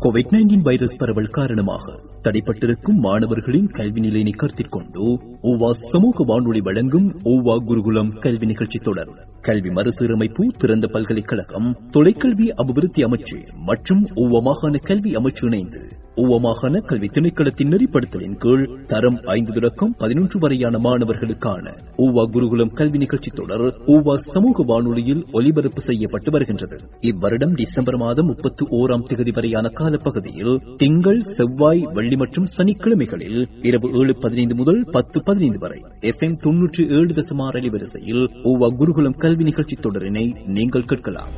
Covid nineteen virus பரவல் காரணமாக தடைப்பட்டிருக்கும் மாணவர்களின் கல்வி நிலையினை கருத்தில் கொண்டு ஓவா சமூக வானொலி வழங்கும் ஓவா குருகுலம் கல்வி நிகழ்ச்சி தொடர் கல்வி மறுசீரமைப்பு திறந்த பல்கலைக்கழகம் தொலைக்கல்வி அபிவிருத்தி அமைச்சு மற்றும் ஓவா மாகாண கல்வி அமைச்சு இணைந்து ஓவா மாகாண கல்வி திணைக்களத்தின் நெறிப்படுத்தலின் கீழ் தரம் ஐந்து தொடக்கம் பதினொன்று வரையான மாணவர்களுக்கான ஓவா குருகுலம் கல்வி நிகழ்ச்சி தொடர் ஓவா சமூக வானொலியில் ஒலிபரப்பு செய்யப்பட்டு வருகின்றது இவ்வருடம் டிசம்பர் மாதம் முப்பத்தி ஓராம் தேதி வரையான காலப்பகுதியில் திங்கள் செவ்வாய் வெள்ளி மற்றும் சனிக்கிழமைகளில் இரவு ஏழு பதினைந்து முதல் பத்து பதினைந்து வரை எஃப் எம் தொன்னூற்றி ஏழு தசமார் அலைவரிசையில் ஓவா குருகுலம் கல்வி நிகழ்ச்சி தொடரினை நீங்கள் கேட்கலாம்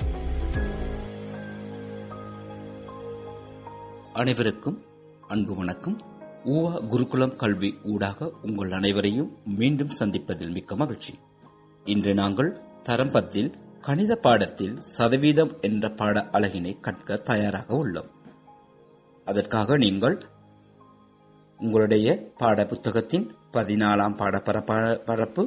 அனைவருக்கும் அன்பு வணக்கம் ஊவா குருகுலம் கல்வி ஊடாக உங்கள் அனைவரையும் மீண்டும் சந்திப்பதில் மிக்க மகிழ்ச்சி இன்று நாங்கள் தரம் பத்தில் கணித பாடத்தில் சதவீதம் என்ற பாட அழகினை கற்க தயாராக உள்ளோம் அதற்காக நீங்கள் உங்களுடைய பாட புத்தகத்தின் பதினாலாம் பாட பரப்பு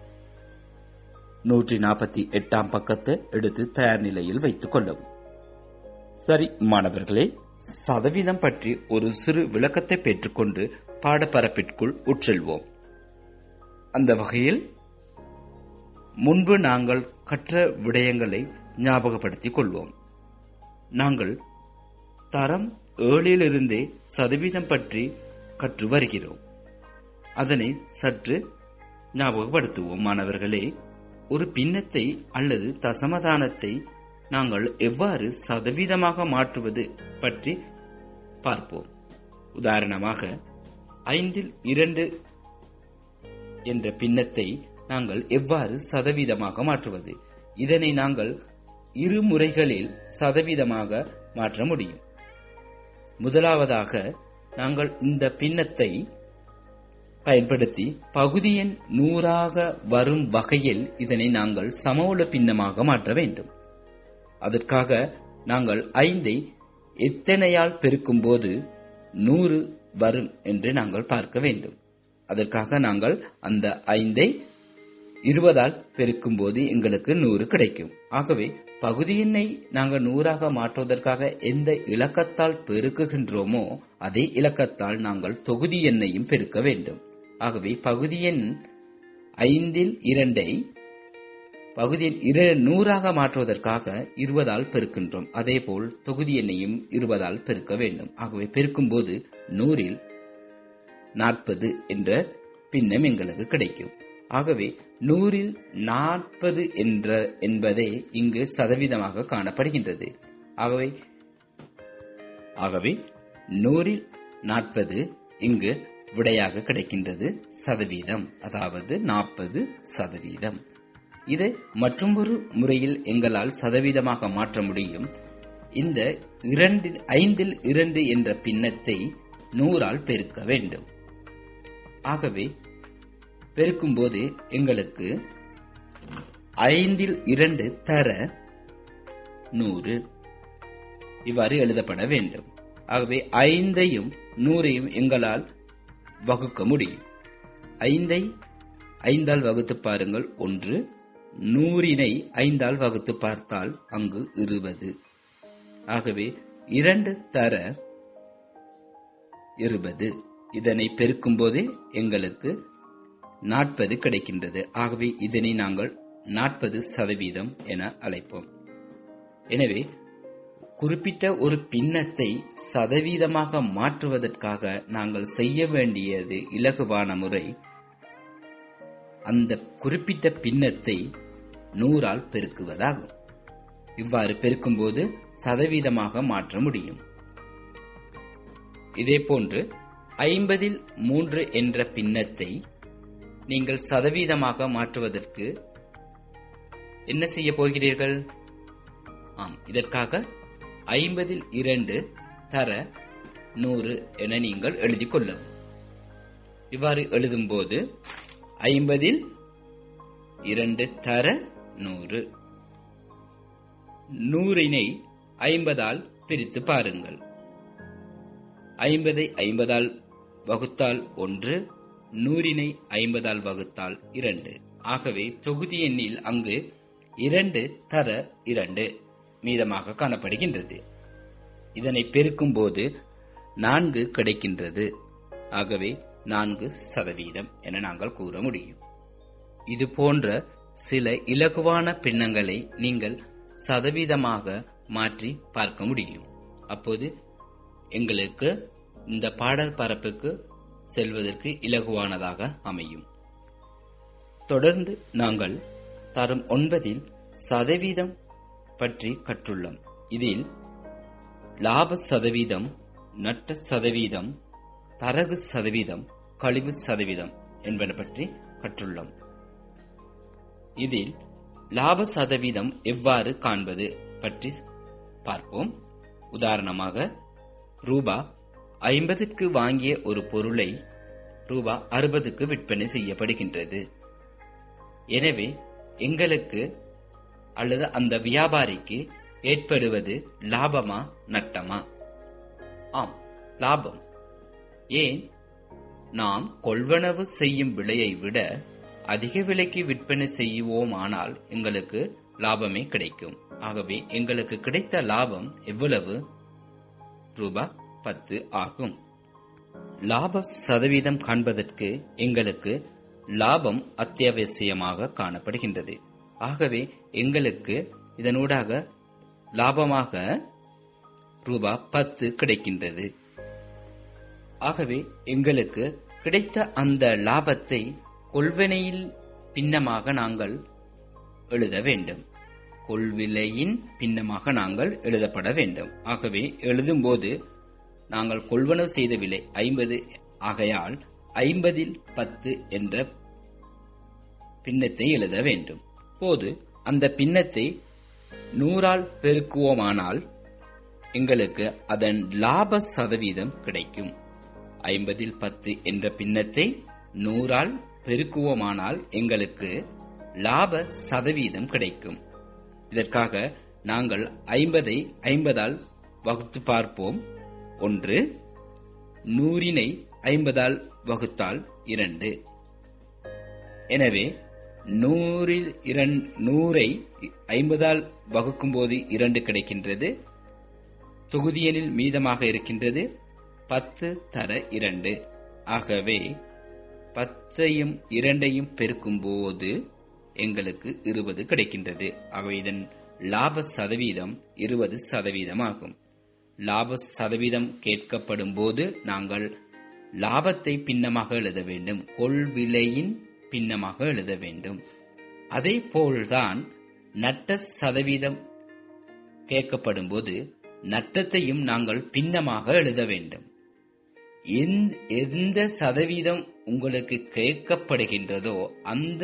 நூற்றி நாற்பத்தி எட்டாம் பக்கத்தை எடுத்து தயார் நிலையில் வைத்துக் கொள்ளவும் சரி மாணவர்களே சதவீதம் பற்றி ஒரு சிறு விளக்கத்தை பெற்றுக்கொண்டு பாடப்பரப்பிற்குள் உட்செல்வோம் அந்த வகையில் முன்பு நாங்கள் கற்ற விடயங்களை ஞாபகப்படுத்திக் கொள்வோம் நாங்கள் தரம் ஏழிலிருந்தே சதவீதம் பற்றி கற்று வருகிறோம் அதனை சற்று ஞாபகப்படுத்துவோம் மாணவர்களே ஒரு பின்னத்தை அல்லது தசமதானத்தை நாங்கள் எவ்வாறு சதவீதமாக மாற்றுவது பற்றி பார்ப்போம் உதாரணமாக ஐந்தில் இரண்டு என்ற பின்னத்தை நாங்கள் எவ்வாறு சதவீதமாக மாற்றுவது இதனை நாங்கள் இரு முறைகளில் சதவீதமாக மாற்ற முடியும் முதலாவதாக நாங்கள் இந்த பின்னத்தை பயன்படுத்தி பகுதியின் நூறாக வரும் வகையில் இதனை நாங்கள் சமவுள பின்னமாக மாற்ற வேண்டும் அதற்காக நாங்கள் ஐந்தை எத்தனையால் பெருக்கும் போது நூறு வரும் என்று நாங்கள் பார்க்க வேண்டும் அதற்காக நாங்கள் அந்த ஐந்தை இருபதால் பெருக்கும் போது எங்களுக்கு நூறு கிடைக்கும் ஆகவே பகுதி எண்ணை நாங்கள் நூறாக மாற்றுவதற்காக எந்த இலக்கத்தால் பெருக்குகின்றோமோ அதே இலக்கத்தால் நாங்கள் தொகுதி எண்ணையும் பெருக்க வேண்டும் ஆகவே பகுதி எண் ஐந்தில் இரண்டை பகுதியின் இரு நூறாக மாற்றுவதற்காக இருபதால் பெருக்கின்றோம் அதேபோல் தொகுதி எண்ணையும் இருபதால் பெருக்க வேண்டும் ஆகவே பெருக்கும் போது நூறில் நாற்பது என்ற பின்னம் எங்களுக்கு கிடைக்கும் ஆகவே நூறில் நாற்பது என்ற என்பதே இங்கு சதவீதமாக காணப்படுகின்றது ஆகவே ஆகவே நூறில் நாற்பது இங்கு விடையாக கிடைக்கின்றது சதவீதம் அதாவது நாற்பது சதவீதம் இதை மற்றொரு முறையில் எங்களால் சதவீதமாக மாற்ற முடியும் இந்த இரண்டில் ஐந்தில் இரண்டு என்ற பின்னத்தை நூறால் பெருக்க வேண்டும் ஆகவே பெருக்கும்போது எங்களுக்கு ஐந்தில் இரண்டு தர நூறு இவ்வாறு எழுதப்பட வேண்டும் ஆகவே ஐந்தையும் நூறையும் எங்களால் வகுக்க முடியும் ஐந்தை ஐந்தால் வகுத்து பாருங்கள் ஒன்று நூறினை ஐந்தால் வகுத்து பார்த்தால் அங்கு இருபது ஆகவே இரண்டு தர இருபது இதனை பெருக்கும் போதே எங்களுக்கு நாற்பது கிடைக்கின்றது ஆகவே இதனை நாங்கள் நாற்பது சதவீதம் என அழைப்போம் எனவே குறிப்பிட்ட ஒரு பின்னத்தை சதவீதமாக மாற்றுவதற்காக நாங்கள் செய்ய வேண்டியது இலகுவான முறை அந்த குறிப்பிட்ட பின்னத்தை நூறால் பெருக்குவதாகும் இவ்வாறு பெருக்கும்போது சதவீதமாக மாற்ற முடியும் இதேபோன்று ஐம்பதில் மூன்று என்ற பின்னத்தை நீங்கள் சதவீதமாக மாற்றுவதற்கு என்ன செய்ய போகிறீர்கள் ஆம் இதற்காக ஐம்பதில் இரண்டு தர நூறு என நீங்கள் எழுதிக் கொள்ளவும் இவ்வாறு எழுதும்போது ஐம்பதில் இரண்டு தர நூறு நூறினை ஐம்பதால் பிரித்து பாருங்கள் ஐம்பதை ஐம்பதால் வகுத்தால் ஒன்று நூறினை ஐம்பதால் வகுத்தால் இரண்டு ஆகவே தொகுதி எண்ணில் அங்கு இரண்டு தர இரண்டு மீதமாக காணப்படுகின்றது இதனை பெருக்கும் போது நான்கு கிடைக்கின்றது ஆகவே நான்கு சதவீதம் என நாங்கள் கூற முடியும் இது போன்ற சில இலகுவான பின்னங்களை நீங்கள் சதவீதமாக மாற்றி பார்க்க முடியும் அப்போது எங்களுக்கு இந்த பாடல் பரப்புக்கு செல்வதற்கு இலகுவானதாக அமையும் தொடர்ந்து நாங்கள் தரம் ஒன்பதில் சதவீதம் பற்றி கற்றுள்ளோம் இதில் லாப சதவீதம் நட்ட சதவீதம் தரகு சதவீதம் கழிவு சதவீதம் என்பன பற்றி கற்றுள்ளோம் இதில் லாப சதவீதம் எவ்வாறு காண்பது பற்றி பார்ப்போம் உதாரணமாக ரூபா ஐம்பதுக்கு வாங்கிய ஒரு பொருளை ரூபா அறுபதுக்கு விற்பனை செய்யப்படுகின்றது எனவே எங்களுக்கு அல்லது அந்த வியாபாரிக்கு ஏற்படுவது லாபமா நட்டமா ஆம் லாபம் ஏன் நாம் கொள்வனவு செய்யும் விலையை விட அதிக விலைக்கு விற்பனை செய்வோமானால் எங்களுக்கு லாபமே கிடைக்கும் ஆகவே எங்களுக்கு கிடைத்த லாபம் எவ்வளவு ரூபா பத்து ஆகும் லாப சதவீதம் காண்பதற்கு எங்களுக்கு லாபம் அத்தியாவசியமாக காணப்படுகின்றது ஆகவே எங்களுக்கு இதனூடாக லாபமாக ரூபா பத்து கிடைக்கின்றது ஆகவே எங்களுக்கு கிடைத்த அந்த லாபத்தை கொள்வினையில் பின்னமாக நாங்கள் எழுத வேண்டும் கொள்விலையின் பின்னமாக நாங்கள் எழுதப்பட வேண்டும் ஆகவே எழுதும்போது நாங்கள் கொள்வனவு செய்த விலை ஐம்பது ஆகையால் ஐம்பதில் பத்து என்ற பின்னத்தை எழுத வேண்டும் போது அந்த பின்னத்தை நூறால் பெருக்குவோமானால் எங்களுக்கு அதன் லாப சதவீதம் கிடைக்கும் ஐம்பதில் பத்து என்ற பின்னத்தை நூறால் பெருக்குவோமானால் எங்களுக்கு லாப சதவீதம் கிடைக்கும் இதற்காக நாங்கள் ஐம்பதை ஐம்பதால் வகுத்து பார்ப்போம் ஒன்று நூறினை ஐம்பதால் வகுத்தால் இரண்டு எனவே நூறில் இரண் நூறை ஐம்பதால் வகுக்கும் போது இரண்டு கிடைக்கின்றது தொகுதியனில் மீதமாக இருக்கின்றது பத்து தர இரண்டு ஆகவே பத்தையும் இரண்டையும் பெருக்கும் போது எங்களுக்கு இருபது கிடைக்கின்றது ஆகவே இதன் லாப சதவீதம் இருபது சதவீதம் ஆகும் லாப சதவீதம் கேட்கப்படும் போது நாங்கள் லாபத்தை பின்னமாக எழுத வேண்டும் கொள்விலையின் பின்னமாக எழுத வேண்டும் அதே போல்தான் நட்ட சதவீதம் கேட்கப்படும் போது நட்டத்தையும் நாங்கள் பின்னமாக எழுத வேண்டும் எந்த- எந்த சதவீதம் உங்களுக்கு கேட்கப்படுகின்றதோ அந்த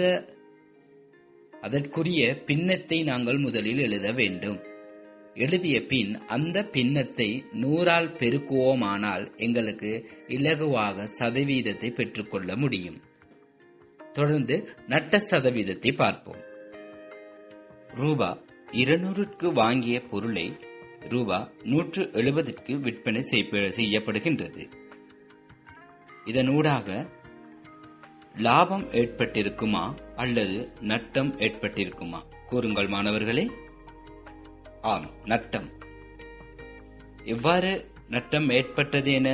அதற்குரிய பின்னத்தை நாங்கள் முதலில் எழுத வேண்டும் எழுதிய பின் அந்த பின்னத்தை நூறால் பெருக்குவோமானால் எங்களுக்கு இலகுவாக சதவீதத்தை பெற்றுக்கொள்ள முடியும் தொடர்ந்து நட்ட சதவீதத்தை பார்ப்போம் ரூபா இருநூறுக்கு வாங்கிய பொருளை ரூபா நூற்று எழுபதுக்கு விற்பனை செய்ய- செய்யப்படுகின்றது இதனூடாக லாபம் ஏற்பட்டிருக்குமா அல்லது நட்டம் ஏற்பட்டிருக்குமா கூறுங்கள் மாணவர்களே ஆம் நட்டம் எவ்வாறு நட்டம் ஏற்பட்டது என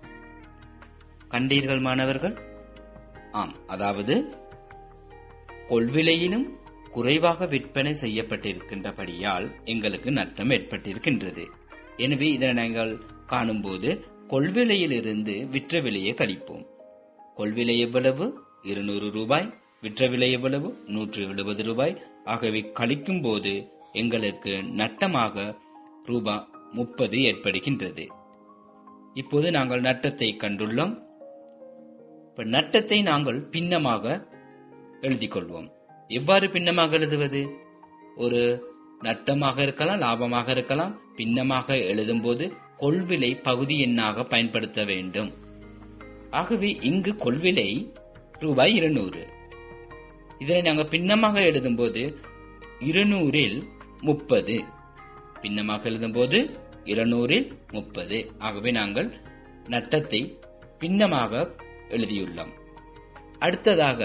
கண்டீர்கள் மாணவர்கள் ஆம் அதாவது கொள்விலையிலும் குறைவாக விற்பனை செய்யப்பட்டிருக்கின்றபடியால் எங்களுக்கு நட்டம் ஏற்பட்டிருக்கின்றது எனவே இதனை நாங்கள் காணும்போது கொள்விலையிலிருந்து விற்ற விலையை கழிப்போம் கொள்விலை எவ்வளவு இருநூறு ரூபாய் விற்ற விலை எவ்வளவு நூற்று எழுபது ரூபாய் ஆகவே கழிக்கும் போது எங்களுக்கு நட்டமாக ரூபா முப்பது ஏற்படுகின்றது இப்போது நாங்கள் நட்டத்தை கண்டுள்ளோம் இப்ப நட்டத்தை நாங்கள் பின்னமாக எழுதிக் கொள்வோம் எவ்வாறு பின்னமாக எழுதுவது ஒரு நட்டமாக இருக்கலாம் லாபமாக இருக்கலாம் பின்னமாக எழுதும்போது கொள்விலை பகுதி எண்ணாக பயன்படுத்த வேண்டும் ஆகவே இங்கு கொள்விலை ரூபாய் இருநூறு இதனை நாங்கள் பின்னமாக எழுதும்போது இருநூறில் முப்பது பின்னமாக எழுதும்போது இருநூறில் முப்பது ஆகவே நாங்கள் நட்டத்தை பின்னமாக எழுதியுள்ளோம் அடுத்ததாக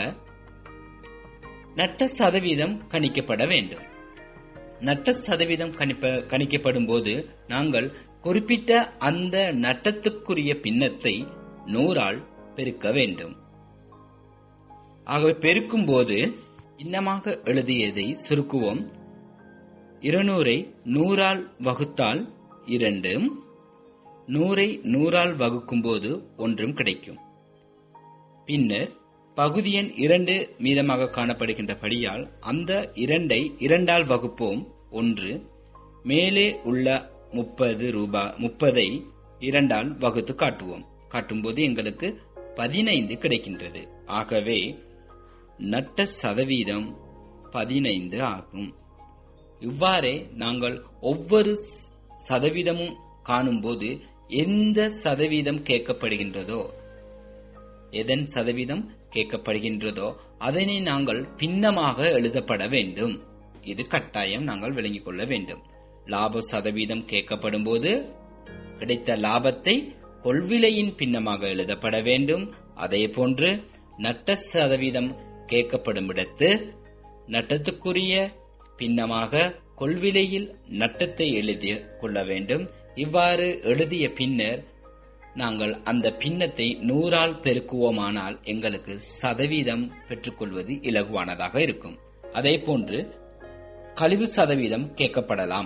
நட்ட சதவீதம் கணிக்கப்பட வேண்டும் நட்ட சதவீதம் கணிப்ப கணிக்கப்படும் போது நாங்கள் குறிப்பிட்ட அந்த நட்டத்துக்குரிய பின்னத்தை நூறால் பெருக்க வேண்டும் ஆகவே பெருக்கும் போது இன்னமாக எழுதியதை சுருக்குவோம் இருநூறை நூறால் வகுத்தால் இரண்டும் நூறை நூறால் வகுக்கும் போது ஒன்றும் கிடைக்கும் பின்னர் பகுதி எண் இரண்டு மீதமாக காணப்படுகின்றபடியால் அந்த இரண்டை இரண்டால் வகுப்போம் ஒன்று மேலே உள்ள முப்பது ரூபாய் முப்பதை இரண்டால் வகுத்து காட்டுவோம் காட்டும்போது எங்களுக்கு பதினைந்து கிடைக்கின்றது ஆகவே நட்ட சதவீதம் பதினைந்து ஆகும் இவ்வாறே நாங்கள் ஒவ்வொரு சதவீதமும் காணும்போது எந்த சதவீதம் கேட்கப்படுகின்றதோ எதன் சதவீதம் கேட்கப்படுகின்றதோ அதனை நாங்கள் பின்னமாக எழுதப்பட வேண்டும் இது கட்டாயம் நாங்கள் விளங்கிக் கொள்ள வேண்டும் லாப சதவீதம் கேட்கப்படும் போது கிடைத்த லாபத்தை கொள்விலையின் பின்னமாக எழுதப்பட வேண்டும் அதே போன்று நட்ட சதவீதம் கேட்கப்படும் இடத்து நட்டத்துக்குரிய பின்னமாக கொள்விலையில் நட்டத்தை எழுதி கொள்ள வேண்டும் இவ்வாறு எழுதிய பின்னர் நாங்கள் அந்த பின்னத்தை நூறால் பெருக்குவோமானால் எங்களுக்கு சதவீதம் பெற்றுக்கொள்வது இலகுவானதாக இருக்கும் அதே போன்று கழிவு சதவீதம் கேட்கப்படலாம்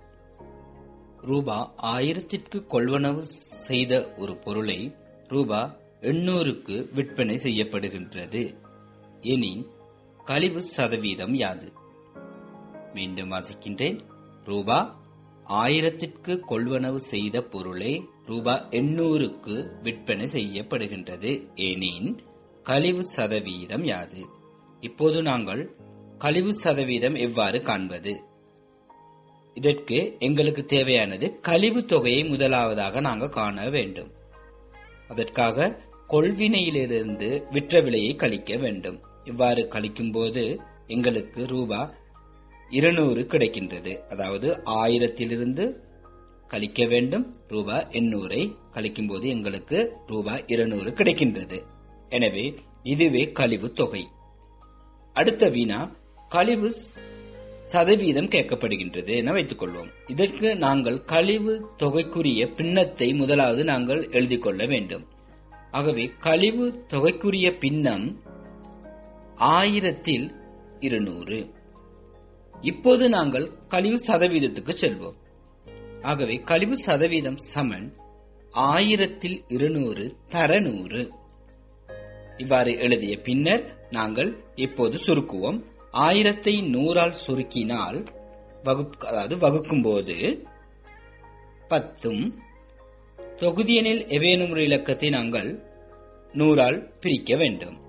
ரூபா ஆயிரத்திற்கு கொள்வனவு செய்த ஒரு பொருளை ரூபா எண்ணூறுக்கு விற்பனை செய்யப்படுகின்றது எனின் கழிவு சதவீதம் யாது மீண்டும் வாசிக்கின்றேன் ரூபா ஆயிரத்திற்கு கொள்வனவு செய்த பொருளை ரூபா எண்ணூறுக்கு விற்பனை செய்யப்படுகின்றது எனின் கழிவு சதவீதம் யாது இப்போது நாங்கள் கழிவு சதவீதம் எவ்வாறு காண்பது இதற்கு எங்களுக்கு தேவையானது கழிவு தொகையை முதலாவதாக நாங்கள் காண வேண்டும் அதற்காக கொள்வினையிலிருந்து விற்ற விலையை கழிக்க வேண்டும் இவ்வாறு கழிக்கும் போது எங்களுக்கு ரூபா இருநூறு கிடைக்கின்றது அதாவது ஆயிரத்திலிருந்து கழிக்க வேண்டும் ரூபா எண்ணூரை கழிக்கும் போது எங்களுக்கு ரூபா இருநூறு கிடைக்கின்றது எனவே இதுவே கழிவு தொகை அடுத்த வீணா கழிவு சதவீதம் கேட்கப்படுகின்றது என வைத்துக் கொள்வோம் இதற்கு நாங்கள் கழிவு தொகைக்குரிய பின்னத்தை முதலாவது நாங்கள் எழுதிக் கொள்ள வேண்டும் ஆகவே கழிவு தொகைக்குரிய பின்னம் ஆயிரத்தில் இருநூறு இப்போது நாங்கள் கழிவு சதவீதத்துக்கு செல்வோம் ஆகவே கழிவு சதவீதம் சமன் ஆயிரத்தில் இருநூறு தர நூறு இவ்வாறு எழுதிய பின்னர் நாங்கள் இப்போது சுருக்குவோம் ஆயிரத்தை நூறால் சுருக்கினால் வகுப்பு அதாவது வகுக்கும் போது பத்தும் தொகுதியனில் எவேனும் ஒரு இலக்கத்தை நாங்கள் நூறால் பிரிக்க வேண்டும்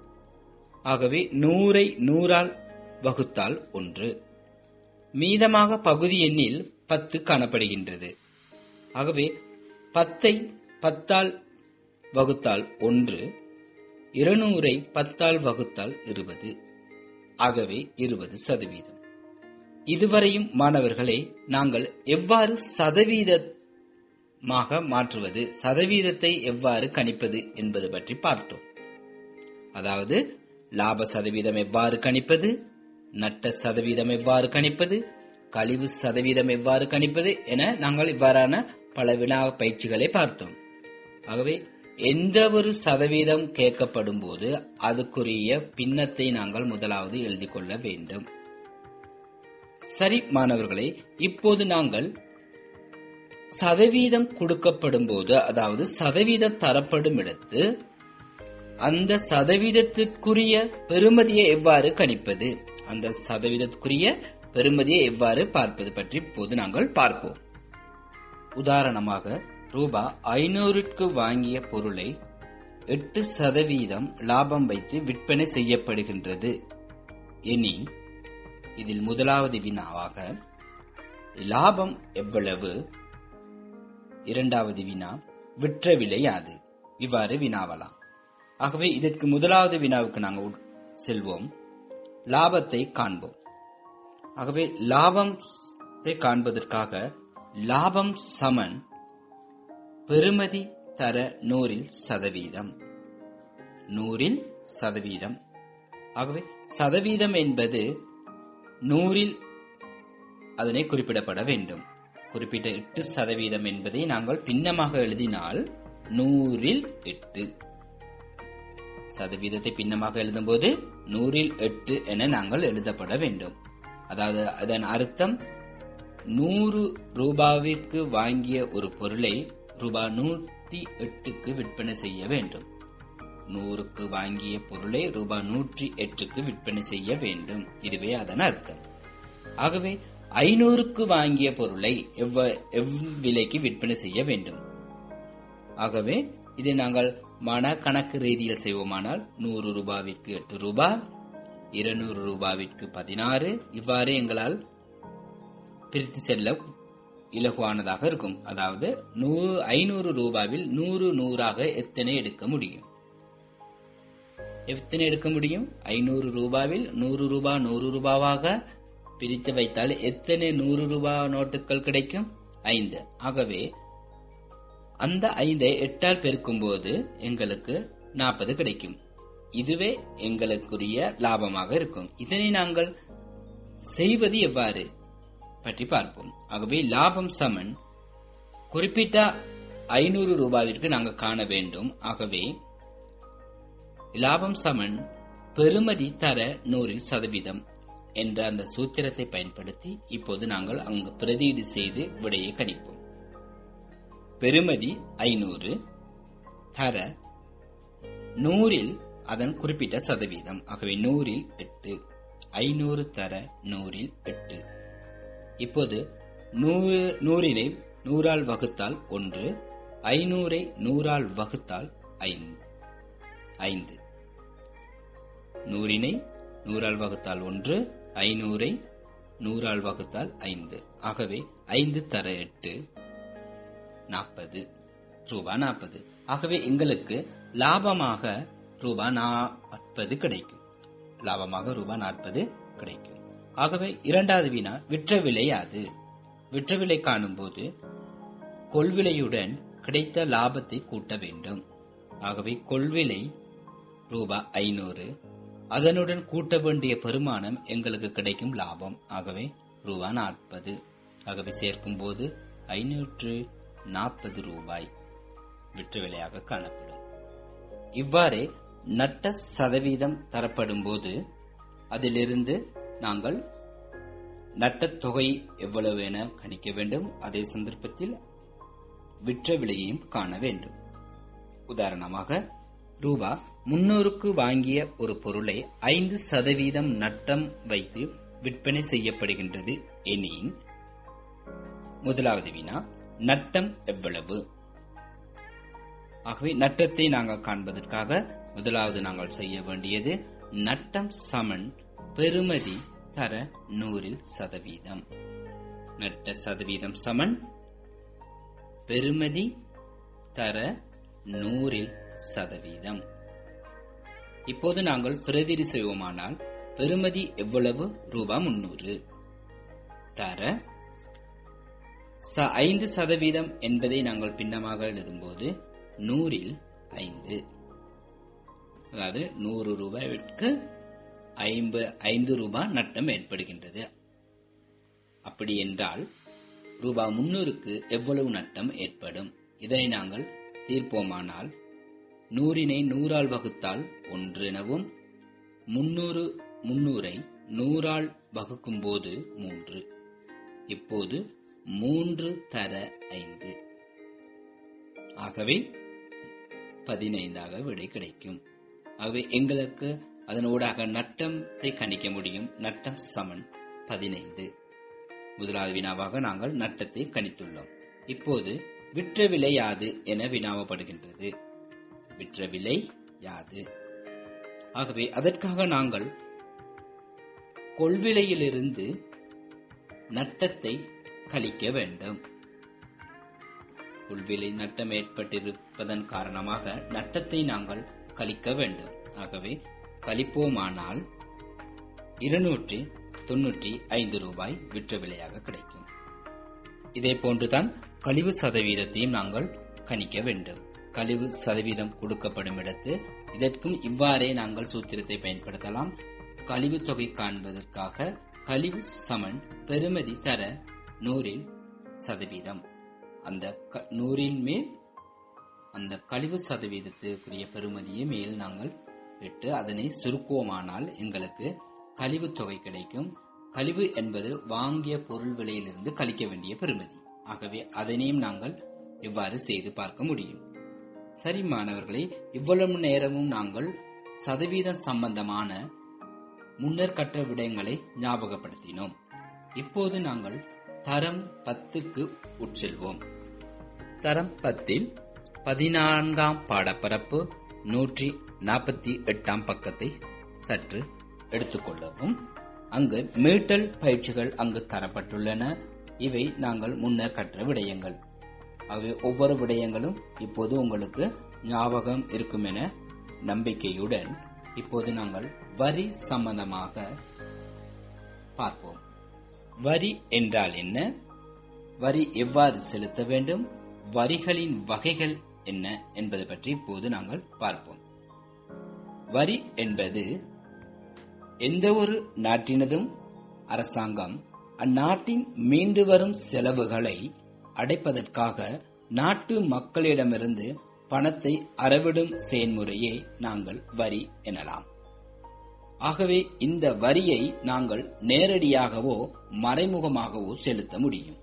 ஆகவே நூறை நூறால் வகுத்தால் ஒன்று மீதமாக பகுதி எண்ணில் பத்து காணப்படுகின்றது ஆகவே பத்தை பத்தால் வகுத்தால் ஒன்று இருநூறை பத்தால் வகுத்தால் இருபது ஆகவே இருபது சதவீதம் இதுவரையும் மாணவர்களே நாங்கள் எவ்வாறு சதவீதமாக மாற்றுவது சதவீதத்தை எவ்வாறு கணிப்பது என்பது பற்றி பார்த்தோம் அதாவது லாப சதவீதம் எவ்வாறு கணிப்பது நட்ட சதவீதம் எவ்வாறு கணிப்பது கழிவு சதவீதம் எவ்வாறு கணிப்பது என நாங்கள் இவ்வாறான பல வினா பயிற்சிகளை பார்த்தோம் ஆகவே எந்த ஒரு சதவீதம் கேட்கப்படும் போது அதுக்குரிய பின்னத்தை நாங்கள் முதலாவது எழுதிக் கொள்ள வேண்டும் சரி மாணவர்களே இப்போது நாங்கள் சதவீதம் கொடுக்கப்படும் போது அதாவது சதவீதம் தரப்படும் இடத்து அந்த சதவீதத்திற்குரிய பெறுமதியை எவ்வாறு கணிப்பது அந்த சதவீதத்துக்குரிய பெறுமதியை எவ்வாறு பார்ப்பது பற்றி இப்போது நாங்கள் பார்ப்போம் உதாரணமாக ரூபா ஐநூறுக்கு வாங்கிய பொருளை எட்டு சதவீதம் லாபம் வைத்து விற்பனை செய்யப்படுகின்றது எனி இதில் முதலாவது வினாவாக லாபம் எவ்வளவு இரண்டாவது வினா விற்ற விலை யாது இவ்வாறு வினாவலாம் ஆகவே இதற்கு முதலாவது வினாவுக்கு நாங்கள் செல்வோம் லாபத்தை காண்போம் ஆகவே லாபத்தை காண்பதற்காக லாபம் சமன் பெறுமதி தர நூறில் சதவீதம் நூறில் சதவீதம் ஆகவே சதவீதம் என்பது நூறில் அதனை குறிப்பிடப்பட வேண்டும் குறிப்பிட்ட எட்டு சதவீதம் என்பதை நாங்கள் பின்னமாக எழுதினால் நூறில் எட்டு சதவீதத்தை பின்னமாக எழுதும்போது நூறில் எட்டு என நாங்கள் எழுதப்பட வேண்டும் அதாவது அதன் அர்த்தம் நூறு ரூபாவிற்கு வாங்கிய ஒரு பொருளை ரூபாய் நூற்றி எட்டுக்கு விற்பனை செய்ய வேண்டும் நூறுக்கு வாங்கிய பொருளை ரூபாய் நூற்றி எட்டுக்கு விற்பனை செய்ய வேண்டும் இதுவே அதன் அர்த்தம் ஆகவே ஐநூறுக்கு வாங்கிய பொருளை எவ்வ எவ்விலைக்கு விற்பனை செய்ய வேண்டும் ஆகவே இதை நாங்கள் மன கணக்கு ரீதியில் செய்வோமானால் நூறு ரூபாவிற்கு எட்டு ரூபாய் இருநூறு ரூபாவிற்கு பதினாறு இவ்வாறு எங்களால் பிரித்து செல்ல இலகுவானதாக இருக்கும் அதாவது நூறு ஐநூறு ரூபாவில் நூறு நூறாக எத்தனை எடுக்க முடியும் எத்தனை எடுக்க முடியும் ஐநூறு ரூபாவில் நூறு ரூபாய் நூறு ரூபாவாக பிரித்து வைத்தால் எத்தனை நூறு ரூபாய் நோட்டுகள் கிடைக்கும் ஐந்து ஆகவே அந்த ஐந்தை எட்டால் பெருக்கும் போது எங்களுக்கு நாற்பது கிடைக்கும் இதுவே எங்களுக்குரிய லாபமாக இருக்கும் இதனை நாங்கள் செய்வது எவ்வாறு பற்றி பார்ப்போம் ஆகவே லாபம் சமன் குறிப்பிட்ட ஐநூறு ரூபாவிற்கு நாங்கள் காண வேண்டும் ஆகவே லாபம் சமன் பெறுமதி தர நூறில் சதவீதம் என்ற அந்த சூத்திரத்தை பயன்படுத்தி இப்போது நாங்கள் அங்கு பிரதியீடு செய்து விடையை கணிப்போம் பெறுமதி ஐநூறு தர நூறில் அதன் குறிப்பிட்ட சதவீதம் ஆகவே நூறில் எட்டு ஐநூறு தர நூறில் எட்டு இப்போது நூறு நூறினை நூறால் வகுத்தால் ஒன்று ஐநூறை நூறால் வகுத்தால் ஐந்து ஐந்து நூறினை நூறால் வகுத்தால் ஒன்று ஐநூறை நூறால் வகுத்தால் ஐந்து ஆகவே ஐந்து தர எட்டு நாற்பது ரூபாய் நாற்பது ஆகவே எங்களுக்கு லாபமாக ரூபாய் நாற்பது கிடைக்கும் லாபமாக ரூபாய் நாற்பது கிடைக்கும் ஆகவே இரண்டாவது வினா விற்ற விலை அது விற்ற விலை காணும் போது கொள்விலையுடன் கிடைத்த லாபத்தை கூட்ட வேண்டும் ஆகவே கொள்விலை ரூபாய் ஐநூறு அதனுடன் கூட்ட வேண்டிய பெருமானம் எங்களுக்கு கிடைக்கும் லாபம் ஆகவே ரூபாய் நாற்பது ஆகவே சேர்க்கும் போது ஐநூற்று நாற்பது ரூபாய் விற்ற விலையாக காணப்படும் இவ்வாறே நட்ட சதவீதம் தரப்படும் போது அதிலிருந்து நாங்கள் நட்ட தொகை எவ்வளவு என கணிக்க வேண்டும் அதே சந்தர்ப்பத்தில் விற்ற விலையையும் காண வேண்டும் உதாரணமாக ரூபா முன்னூறுக்கு வாங்கிய ஒரு பொருளை ஐந்து சதவீதம் நட்டம் வைத்து விற்பனை செய்யப்படுகின்றது எனின் முதலாவது வினா நட்டம் எவ்வளவு ஆகவே நட்டத்தை நாங்கள் காண்பதற்காக முதலாவது நாங்கள் செய்ய வேண்டியது நட்டம் சமன் பெறுமதி தர நூறில் சதவீதம் நட்ட சதவீதம் சமன் பெறுமதி தர நூறில் சதவீதம் இப்போது நாங்கள் பிரதிரி செய்வோமானால் பெறுமதி எவ்வளவு ரூபாய் முன்னூறு தர ச- ஐந்து சதவீதம் என்பதை நாங்கள் பின்னமாக எழுதும்போது நூறில் ஐந்து அதாவது நூறு ரூபாய்க்கு ஐம்பது ஐந்து ரூபாய் நட்டம் ஏற்படுகின்றது அப்படி என்றால் ரூபாய் முன்னூறுக்கு எவ்வளவு நட்டம் ஏற்படும் இதனை நாங்கள் தீர்ப்போமானால் நூறினை நூறால் வகுத்தால் ஒன்று எனவும் முன்னூறு முன்னூரை நூறால் வகுக்கும் போது மூன்று இப்போது மூன்று தர ஐந்து ஆகவே பதினைந்தாக விடை கிடைக்கும் ஆகவே எங்களுக்கு அதனூடாக நட்டத்தை கணிக்க முடியும் நட்டம் சமன் பதினைந்து முதலாவது வினாவாக நாங்கள் நட்டத்தை கணித்துள்ளோம் இப்போது விற்ற விலை யாது என வினாவப்படுகின்றது விற்ற விலை யாது ஆகவே அதற்காக நாங்கள் கொள்விலையிலிருந்து நட்டத்தை கழிக்க வேண்டும் உள்விலை நட்டம் ஏற்பட்டிருப்பதன் காரணமாக நட்டத்தை நாங்கள் கழிக்க வேண்டும் ஆகவே கழிப்போமானால் இருநூற்றி தொன்னூற்றி ஐந்து ரூபாய் விற்ற விலையாக கிடைக்கும் இதே போன்றுதான் கழிவு சதவீதத்தையும் நாங்கள் கணிக்க வேண்டும் கழிவு சதவீதம் கொடுக்கப்படும் இடத்து இதற்கும் இவ்வாறே நாங்கள் சூத்திரத்தை பயன்படுத்தலாம் கழிவு தொகை காண்பதற்காக கழிவு சமன் பெறுமதி தர நூறில் சதவீதம் அந்த க- நூறின் மேல் அந்த கழிவு சதவீதத்துக்குரிய பெறுமதியை மேல் நாங்கள் விட்டு அதனை சுருக்குவோமானால் எங்களுக்கு கழிவு தொகை கிடைக்கும் கழிவு என்பது வாங்கிய பொருள் விலையிலிருந்து கழிக்க வேண்டிய பெறுமதி ஆகவே அதனையும் நாங்கள் இவ்வாறு செய்து பார்க்க முடியும் சரி மாணவர்களே இவ்வளவு நேரமும் நாங்கள் சதவீதம் சம்பந்தமான முன்னர் கற்ற விடயங்களை ஞாபகப்படுத்தினோம் இப்போது நாங்கள் தரம் பத்துக்கு உட்செல்வோம் தரம் பத்தில் பதினான்காம் பாடப்பரப்பு நூற்றி நாற்பத்தி எட்டாம் பக்கத்தை சற்று எடுத்துக்கொள்ளவும் அங்கு மீட்டல் பயிற்சிகள் அங்கு தரப்பட்டுள்ளன இவை நாங்கள் முன்னர் கற்ற விடயங்கள் ஆகவே ஒவ்வொரு விடயங்களும் இப்போது உங்களுக்கு ஞாபகம் இருக்கும் என நம்பிக்கையுடன் இப்போது நாங்கள் வரி சம்பந்தமாக பார்ப்போம் வரி என்றால் என்ன வரி எவ்வாறு செலுத்த வேண்டும் வரிகளின் வகைகள் என்ன என்பது பற்றி இப்போது நாங்கள் பார்ப்போம் வரி என்பது எந்த ஒரு நாட்டினதும் அரசாங்கம் அந்நாட்டின் மீண்டு வரும் செலவுகளை அடைப்பதற்காக நாட்டு மக்களிடமிருந்து பணத்தை அறவிடும் செயல்முறையே நாங்கள் வரி எனலாம் ஆகவே இந்த வரியை நாங்கள் நேரடியாகவோ மறைமுகமாகவோ செலுத்த முடியும்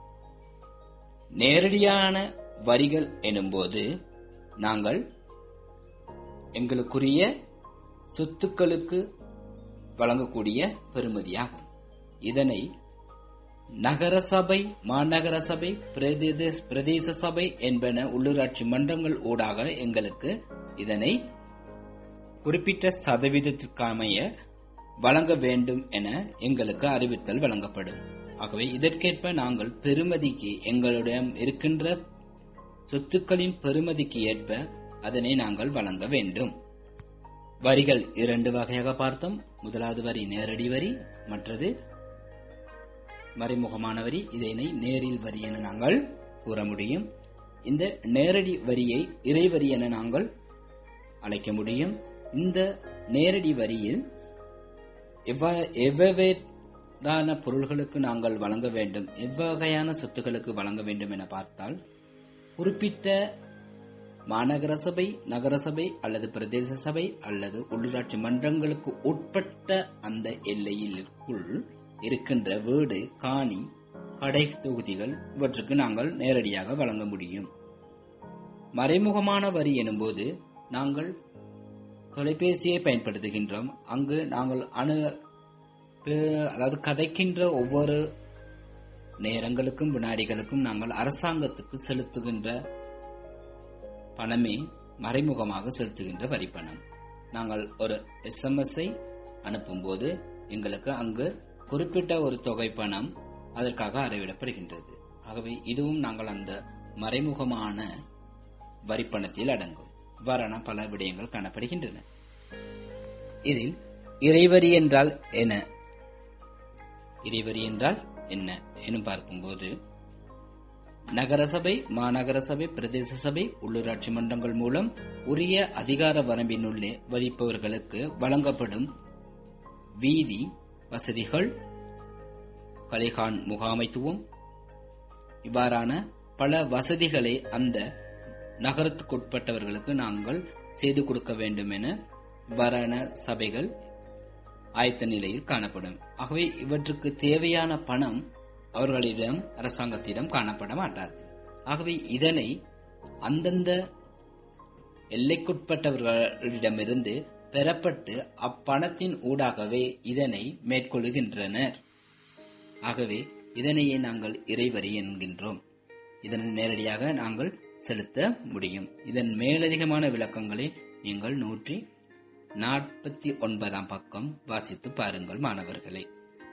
நேரடியான வரிகள் எனும்போது நாங்கள் எங்களுக்குரிய சொத்துக்களுக்கு வழங்கக்கூடிய பெறுமதியாகும் இதனை நகர சபை மாநகர சபை பிரதேச பிரதேச சபை என்பன உள்ளூராட்சி மன்றங்கள் ஊடாக எங்களுக்கு இதனை குறிப்பிட்ட சதவீதத்திற்கமைய வழங்க வேண்டும் என எங்களுக்கு அறிவித்தல் வழங்கப்படும் ஆகவே இதற்கேற்ப நாங்கள் பெறுமதிக்கு எங்களிடம் இருக்கின்ற சொத்துக்களின் பெறுமதிக்கு ஏற்ப அதனை நாங்கள் வழங்க வேண்டும் வரிகள் இரண்டு வகையாக பார்த்தோம் முதலாவது வரி நேரடி வரி மற்றது மறைமுகமான வரி இதனை நேரில் வரி என நாங்கள் கூற முடியும் இந்த நேரடி வரியை இறைவரி என நாங்கள் அழைக்க முடியும் இந்த நேரடி வரியில் எவ்வா- எவ்வகையான பொருள்களுக்கு நாங்கள் வழங்க வேண்டும் எவ்வகையான சொத்துக்களுக்கு வழங்க வேண்டும் என பார்த்தால் குறிப்பிட்ட மாநகர சபை நகர சபை அல்லது பிரதேச சபை அல்லது உள்ளூராட்சி மன்றங்களுக்கு உட்பட்ட அந்த எல்லையிற்குள் இருக்கின்ற வீடு காணி கடை தொகுதிகள் இவற்றுக்கு நாங்கள் நேரடியாக வழங்க முடியும் மறைமுகமான வரி எனும்போது நாங்கள் தொலைபேசியை பயன்படுத்துகின்றோம் அங்கு நாங்கள் அணு பே- அதாவது கதைக்கின்ற ஒவ்வொரு நேரங்களுக்கும் வினாடிகளுக்கும் நாங்கள் அரசாங்கத்துக்கு செலுத்துகின்ற பணமே மறைமுகமாக செலுத்துகின்ற வரி பணம் நாங்கள் ஒரு எஸ்எம்எஸ் ஐ அனுப்பும்போது எங்களுக்கு அங்கு குறிப்பிட்ட ஒரு தொகை பணம் அதற்காக அறவிடப்படுகின்றது ஆகவே இதுவும் நாங்கள் அந்த மறைமுகமான வரிப்பணத்தில் அடங்கும் இவ்வாறான பல விடயங்கள் காணப்படுகின்றன இதில் இறைவரி என்றால் என்ன இறைவரி என்றால் என்ன எனும் பார்க்கும்போது நகரசபை மாநகர சபை பிரதேச சபை உள்ளூராட்சி மன்றங்கள் மூலம் உரிய அதிகார வரம்பினுள்ளே வதிப்பவர்களுக்கு வழங்கப்படும் வீதி வசதிகள் கலைகான் முகாமைத்துவம் இவ்வாறான பல வசதிகளை அந்த நகரத்துக்குட்பட்டவர்களுக்கு நாங்கள் செய்து கொடுக்க வேண்டும் என இவ்வாறான சபைகள் ஆயத்த நிலையில் காணப்படும் ஆகவே இவற்றுக்கு தேவையான பணம் அவர்களிடம் அரசாங்கத்திடம் காணப்பட மாட்டாது ஆகவே இதனை அந்தந்த எல்லைக்குட்பட்டவர்களிடமிருந்து பெறப்பட்டு அப்பணத்தின் ஊடாகவே இதனை மேற்கொள்கின்றனர் ஆகவே இதனையே நாங்கள் இறைவரி என்கின்றோம் இதனை நேரடியாக நாங்கள் செலுத்த முடியும் இதன் மேலதிகமான விளக்கங்களை நீங்கள் நூற்றி நாற்பத்தி ஒன்பதாம் பக்கம் வாசித்து பாருங்கள் மாணவர்களே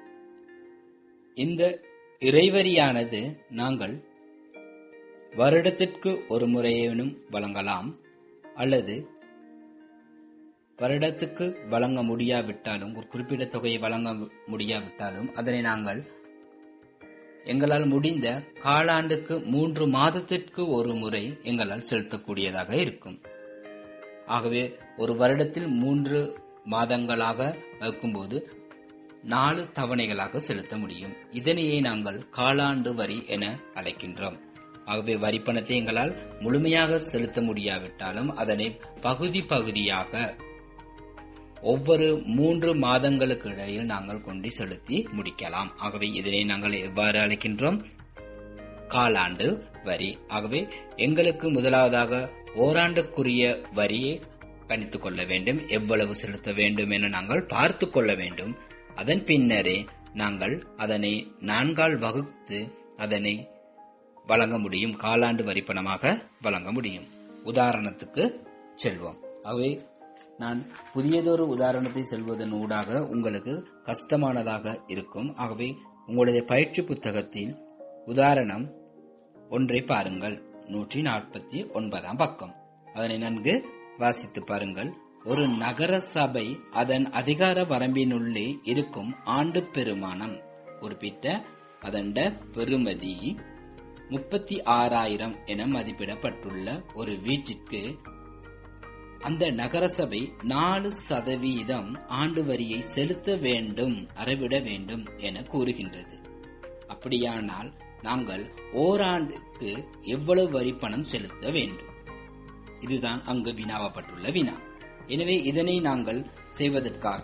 இந்த இறைவரியானது நாங்கள் வருடத்திற்கு ஒரு முறையேனும் வழங்கலாம் அல்லது வருடத்துக்கு வழங்க முடியாவிட்டாலும் ஒரு குறிப்பிட்ட தொகையை வழங்க முடியாவிட்டாலும் அதனை நாங்கள் எங்களால் முடிந்த காலாண்டுக்கு மூன்று மாதத்திற்கு ஒரு முறை எங்களால் செலுத்தக்கூடியதாக இருக்கும் ஆகவே ஒரு வருடத்தில் மூன்று மாதங்களாக வைக்கும்போது நாலு தவணைகளாக செலுத்த முடியும் இதனையே நாங்கள் காலாண்டு வரி என அழைக்கின்றோம் ஆகவே வரிப்பணத்தை எங்களால் முழுமையாக செலுத்த முடியாவிட்டாலும் அதனை பகுதி பகுதியாக ஒவ்வொரு மூன்று மாதங்களுக்கு இடையில் நாங்கள் கொண்டு செலுத்தி முடிக்கலாம் ஆகவே இதனை நாங்கள் எவ்வாறு அழைக்கின்றோம் காலாண்டு வரி ஆகவே எங்களுக்கு முதலாவதாக ஓராண்டுக்குரிய வரியை கணித்துக் கொள்ள வேண்டும் எவ்வளவு செலுத்த வேண்டும் என நாங்கள் பார்த்து கொள்ள வேண்டும் அதன் பின்னரே நாங்கள் அதனை நான்கால் வகுத்து அதனை வழங்க முடியும் காலாண்டு வரிப்பணமாக வழங்க முடியும் உதாரணத்துக்கு செல்வோம் ஆகவே நான் புதியதொரு உதாரணத்தை செல்வதன் ஊடாக உங்களுக்கு கஷ்டமானதாக இருக்கும் ஆகவே உங்களுடைய பயிற்சி புத்தகத்தில் உதாரணம் ஒன்றை பாருங்கள் நூற்றி நாற்பத்தி ஒன்பதாம் பக்கம் அதனை நன்கு வாசித்து பாருங்கள் ஒரு நகர சபை அதன் அதிகார வரம்பினுள்ளே இருக்கும் ஆண்டு பெருமானம் குறிப்பிட்ட அதன் பெறுமதி முப்பத்தி ஆறாயிரம் என மதிப்பிடப்பட்டுள்ள ஒரு வீட்டிற்கு அந்த நகரசபை நாலு சதவீதம் ஆண்டு வரியை செலுத்த வேண்டும் அறவிட வேண்டும் என கூறுகின்றது அப்படியானால் நாங்கள் ஓராண்டுக்கு எவ்வளவு வரி பணம் செலுத்த வேண்டும் இதுதான் அங்கு வினாவப்பட்டுள்ள வினா எனவே இதனை நாங்கள் செய்வதற்காக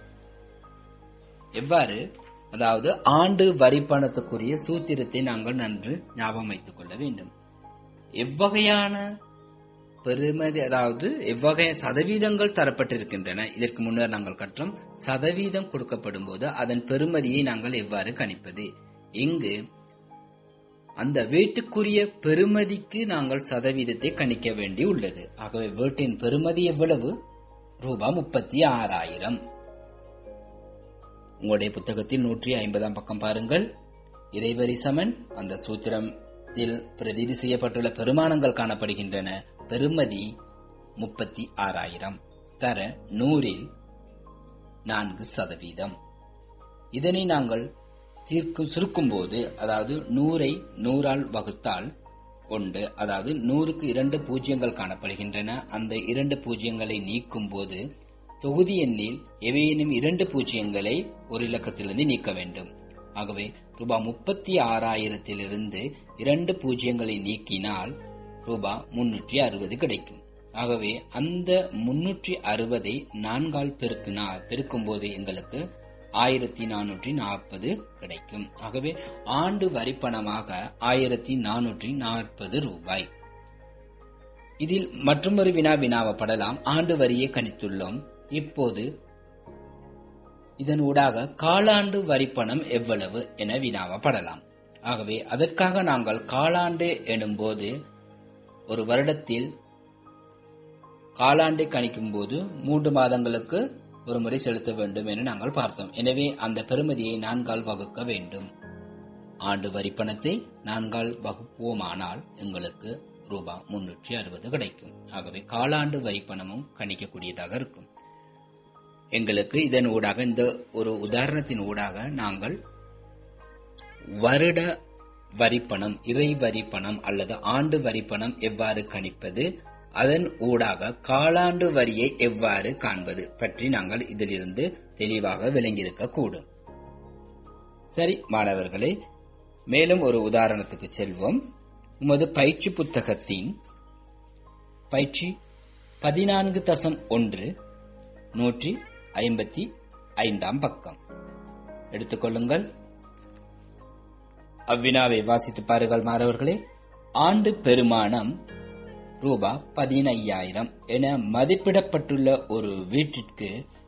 எவ்வாறு அதாவது ஆண்டு வரி பணத்துக்குரிய சூத்திரத்தை நாங்கள் நன்று ஞாபகம் வைத்துக் கொள்ள வேண்டும் எவ்வகையான பெருமதி அதாவது எவ்வகை சதவீதங்கள் தரப்பட்டிருக்கின்றன இதற்கு முன்னர் நாங்கள் கற்றோம் சதவீதம் கொடுக்கப்படும் போது அதன் பெருமதியை நாங்கள் எவ்வாறு கணிப்பது இங்கு அந்த வீட்டுக்குரிய பெருமதிக்கு நாங்கள் சதவீதத்தை கணிக்க வேண்டி உள்ளது ஆகவே வீட்டின் பெருமதி எவ்வளவு ரூபாய் முப்பத்தி ஆறாயிரம் உங்களுடைய புத்தகத்தில் நூற்றி ஐம்பதாம் பக்கம் பாருங்கள் இறைவரி சமன் அந்த சூத்திரத்தில் பிரதிநிதி செய்யப்பட்டுள்ள பெருமானங்கள் காணப்படுகின்றன பெருமதி முப்பத்தி ஆறாயிரம் தர நூறில் நான்கு சதவீதம் இதனை நாங்கள் தீர்க்கும் சுருக்கும் போது அதாவது நூறை நூறால் வகுத்தால் கொண்டு அதாவது நூறுக்கு இரண்டு பூஜ்ஜியங்கள் காணப்படுகின்றன அந்த இரண்டு பூஜ்ஜியங்களை நீக்கும் போது தொகுதி எண்ணில் எவையேனும் இரண்டு பூஜ்ஜியங்களை ஒரு இலக்கத்திலிருந்து நீக்க வேண்டும் ஆகவே ரூபாய் முப்பத்தி ஆறாயிரத்திலிருந்து இரண்டு பூஜ்ஜியங்களை நீக்கினால் ரூபாய் முன்னூற்றி அறுபது கிடைக்கும் ஆகவே அந்த முன்னூற்றி அறுபதை நான்கால் பெருக்கினால் பெருக்கும் போது எங்களுக்கு ஆயிரத்தி நானூற்றி நாற்பது கிடைக்கும் ஆகவே ஆண்டு வரிப்பணமாக ஆயிரத்தி நானூற்றி நாற்பது ரூபாய் இதில் மற்றொரு வினா வினாவப்படலாம் ஆண்டு வரியை கணித்துள்ளோம் இப்போது இதன் ஊடாக காலாண்டு வரிப்பணம் எவ்வளவு என வினாவப்படலாம் ஆகவே அதற்காக நாங்கள் காலாண்டு எனும்போது ஒரு வருடத்தில் காலாண்டை கணிக்கும் போது மூன்று மாதங்களுக்கு ஒரு முறை செலுத்த வேண்டும் என நாங்கள் பார்த்தோம் எனவே அந்த பெறுமதியை நான்கால் வகுக்க வேண்டும் ஆண்டு வரிப்பணத்தை நான்கால் வகுப்போமானால் எங்களுக்கு ரூபாய் முன்னூற்றி அறுபது கிடைக்கும் ஆகவே காலாண்டு வரிப்பணமும் கணிக்கக்கூடியதாக இருக்கும் எங்களுக்கு இதன் ஊடாக இந்த ஒரு உதாரணத்தின் ஊடாக நாங்கள் வருட வரிப்பணம் இறை வரிப்பணம் அல்லது ஆண்டு வரிப்பணம் எவ்வாறு கணிப்பது அதன் ஊடாக காலாண்டு வரியை எவ்வாறு காண்பது பற்றி நாங்கள் இதிலிருந்து தெளிவாக விளங்கியிருக்க கூடும் சரி மாணவர்களே மேலும் ஒரு உதாரணத்துக்கு செல்வோம் உமது பயிற்சி புத்தகத்தின் பயிற்சி பதினான்கு தசம் ஒன்று நூற்றி ஐம்பத்தி ஐந்தாம் பக்கம் எடுத்துக்கொள்ளுங்கள் அவ்வினாவை வாசித்து பாருங்கள் மாணவர்களே ஆண்டு பெருமானம் ரூபா பதினையாயிரம் என மதிப்பிடப்பட்டுள்ள ஒரு வீட்டிற்கு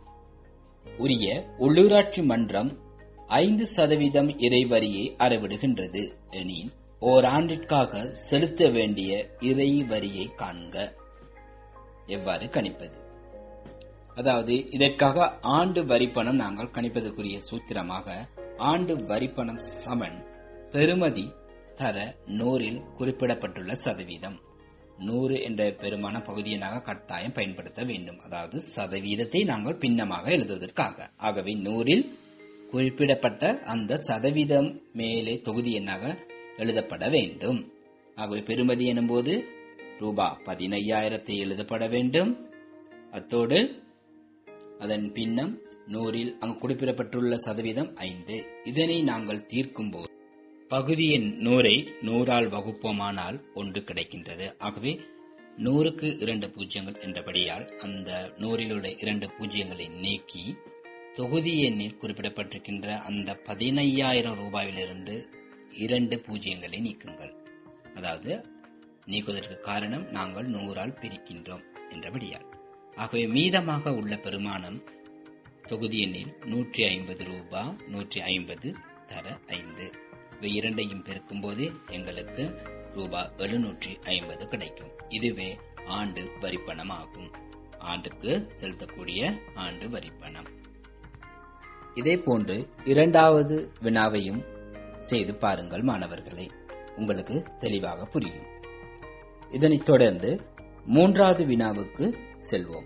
உரிய உள்ளூராட்சி மன்றம் ஐந்து சதவீதம் இறைவரியை அறவிடுகின்றது எனின் ஓராண்டிற்காக செலுத்த வேண்டிய இறை வரியை காண்க எவ்வாறு கணிப்பது அதாவது இதற்காக ஆண்டு வரிப்பணம் நாங்கள் கணிப்பதற்குரிய சூத்திரமாக ஆண்டு வரிப்பணம் சமன் பெறுமதி தர நூறில் குறிப்பிடப்பட்டுள்ள சதவீதம் நூறு என்ற பெருமான பகுதியினாக கட்டாயம் பயன்படுத்த வேண்டும் அதாவது சதவீதத்தை நாங்கள் பின்னமாக எழுதுவதற்காக ஆகவே நூறில் குறிப்பிடப்பட்ட அந்த சதவீதம் மேலே தொகுதி எண்ணாக எழுதப்பட வேண்டும் ஆகவே பெறுமதி எனும்போது ரூபா பதினையாயிரத்தை எழுதப்பட வேண்டும் அத்தோடு அதன் பின்னம் நூறில் அங்கு குறிப்பிடப்பட்டுள்ள சதவீதம் ஐந்து இதனை நாங்கள் தீர்க்கும்போது பகுதி எண் நூறை நூறால் வகுப்போமானால் ஒன்று கிடைக்கின்றது ஆகவே நூறுக்கு இரண்டு பூஜ்ஜியங்கள் என்றபடியால் அந்த நூறில் உள்ள இரண்டு பூஜ்ஜியங்களை நீக்கி தொகுதி எண்ணில் குறிப்பிடப்பட்டிருக்கின்ற அந்த பதினையாயிரம் ரூபாயிலிருந்து இரண்டு பூஜ்ஜியங்களை நீக்குங்கள் அதாவது நீக்குவதற்கு காரணம் நாங்கள் நூறால் பிரிக்கின்றோம் என்றபடியால் ஆகவே மீதமாக உள்ள பெருமானம் தொகுதி எண்ணில் நூற்றி ஐம்பது ரூபாய் நூற்றி ஐம்பது தர ஐந்து இவை இரண்டையும் பெருக்கும்போது எங்களுக்கு ரூபாய் எழுநூற்றி ஐம்பது கிடைக்கும் இதுவே ஆண்டு வரிப்பணம் ஆகும் ஆண்டுக்கு செலுத்தக்கூடிய ஆண்டு வரிப்பணம் இதே போன்று இரண்டாவது வினாவையும் செய்து பாருங்கள் மாணவர்களை உங்களுக்கு தெளிவாக புரியும் இதனைத் தொடர்ந்து மூன்றாவது வினாவுக்கு செல்வோம்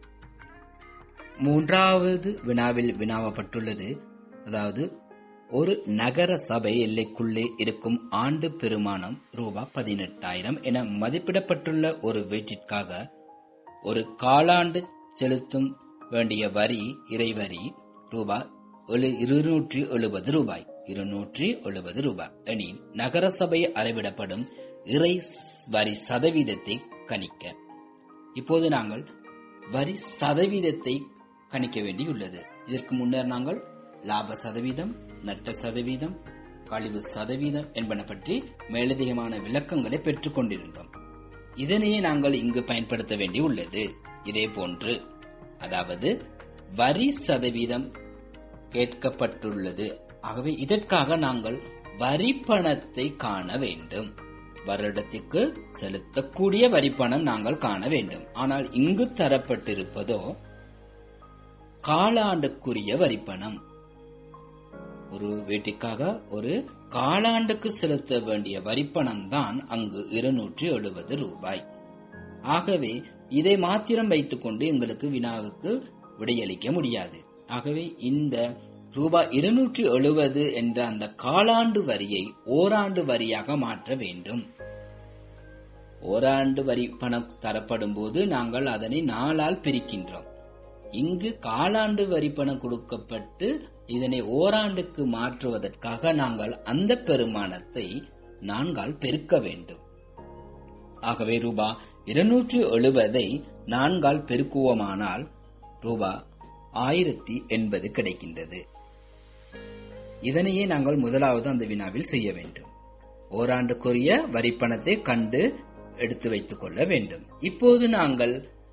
மூன்றாவது வினாவில் வினாவப்பட்டுள்ளது அதாவது ஒரு நகர சபை எல்லைக்குள்ளே இருக்கும் ஆண்டு பெருமானம் ரூபாய் பதினெட்டாயிரம் என மதிப்பிடப்பட்டுள்ள ஒரு வீட்டிற்காக ஒரு காலாண்டு செலுத்தும் வேண்டிய வரி இறைவரி ரூபாய் இருநூற்றி எழுபது ரூபாய் இருநூற்றி எழுபது ரூபாய் எனில் நகரசபை அளவிடப்படும் இறை வரி சதவீதத்தை கணிக்க இப்போது நாங்கள் வரி சதவீதத்தை கணிக்க வேண்டியுள்ளது இதற்கு முன்னர் நாங்கள் லாப சதவீதம் நட்ட சதவீதம் கழிவு சதவீதம் என்பன பற்றி மேலதிகமான விளக்கங்களை பெற்றுக் கொண்டிருந்தோம் இதனையே நாங்கள் இங்கு பயன்படுத்த வேண்டியுள்ளது இதே போன்று அதாவது வரி சதவீதம் கேட்கப்பட்டுள்ளது ஆகவே இதற்காக நாங்கள் வரி பணத்தை காண வேண்டும் வருடத்திற்கு செலுத்தக்கூடிய வரிப்பணம் நாங்கள் காண வேண்டும் ஆனால் இங்கு தரப்பட்டிருப்பதோ காலாண்டுக்குரிய வரிப்பணம் ஒரு வீட்டிற்காக ஒரு காலாண்டுக்கு செலுத்த வேண்டிய வரிப்பணம் தான் அங்கு இருநூற்றி எழுபது ரூபாய் ஆகவே இதை மாத்திரம் வைத்துக்கொண்டு எங்களுக்கு வினாவுக்கு விடையளிக்க முடியாது ஆகவே இந்த ரூபாய் இருநூற்றி எழுபது என்ற அந்த காலாண்டு வரியை ஓராண்டு வரியாக மாற்ற வேண்டும் ஓராண்டு வரி பணம் தரப்படும் போது நாங்கள் அதனை நாளால் பிரிக்கின்றோம் இங்கு காலாண்டு வரி பணம் கொடுக்கப்பட்டு இதனை ஓராண்டுக்கு மாற்றுவதற்காக நாங்கள் அந்த பெருமானத்தை நான்கால் பெருக்க வேண்டும் ஆகவே ரூபா இருநூற்று எழுபதை நான்கால் பெருக்குவோமானால் ரூபா ஆயிரத்தி எண்பது கிடைக்கின்றது இதனையே நாங்கள் முதலாவது அந்த வினாவில் செய்ய வேண்டும் ஓராண்டுக்குரிய வரிப்பணத்தை கண்டு எடுத்து வைத்துக் கொள்ள வேண்டும் இப்போது நாங்கள்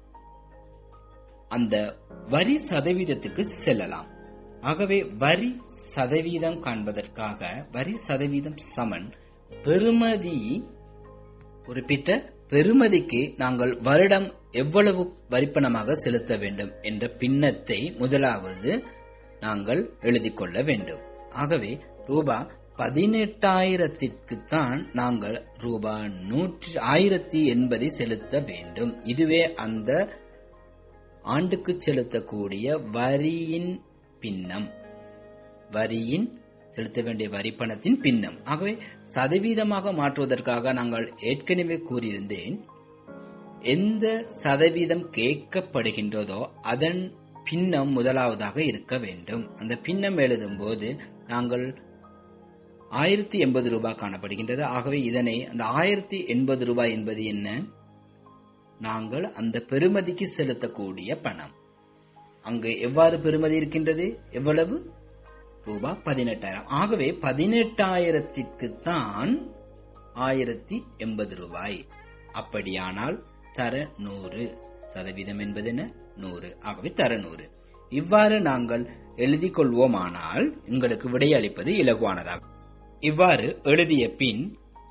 அந்த வரி சதவீதத்துக்கு செல்லலாம் ஆகவே வரி சதவீதம் காண்பதற்காக வரி சதவீதம் சமன் பெறுமதி குறிப்பிட்ட பெறுமதிக்கு நாங்கள் வருடம் எவ்வளவு வரிப்பணமாக செலுத்த வேண்டும் என்ற பின்னத்தை முதலாவது நாங்கள் எழுதிக் கொள்ள வேண்டும் ஆகவே ரூபா பதினெட்டாயிரத்திற்கு தான் நாங்கள் ரூபா நூற்றி ஆயிரத்தி எண்பதை செலுத்த வேண்டும் இதுவே அந்த ஆண்டுக்கு செலுத்தக்கூடிய வரியின் பின்னம் வரியின் செலுத்த வேண்டிய வரி பணத்தின் பின்னம் ஆகவே சதவீதமாக மாற்றுவதற்காக நாங்கள் ஏற்கனவே கூறியிருந்தேன் எந்த சதவீதம் கேட்கப்படுகின்றதோ அதன் பின்னம் முதலாவதாக இருக்க வேண்டும் அந்த பின்னம் எழுதும் போது நாங்கள் ஆயிரத்தி எண்பது ரூபாய் காணப்படுகின்றது ஆகவே இதனை அந்த ஆயிரத்தி எண்பது ரூபாய் என்பது என்ன நாங்கள் அந்த பெறுமதிக்கு செலுத்தக்கூடிய பணம் அங்கு எவ்வாறு பெறுமதி இருக்கின்றது எவ்வளவு ரூபாய் பதினெட்டாயிரம் ஆகவே பதினெட்டாயிரத்திற்கு தான் ஆயிரத்தி எண்பது ரூபாய் அப்படியானால் தர நூறு சதவீதம் என்பது என்ன நூறு ஆகவே தர நூறு இவ்வாறு நாங்கள் எழுதிக் கொள்வோமானால் உங்களுக்கு விடையளிப்பது இலகுவானதாகும் இவ்வாறு எழுதிய பின்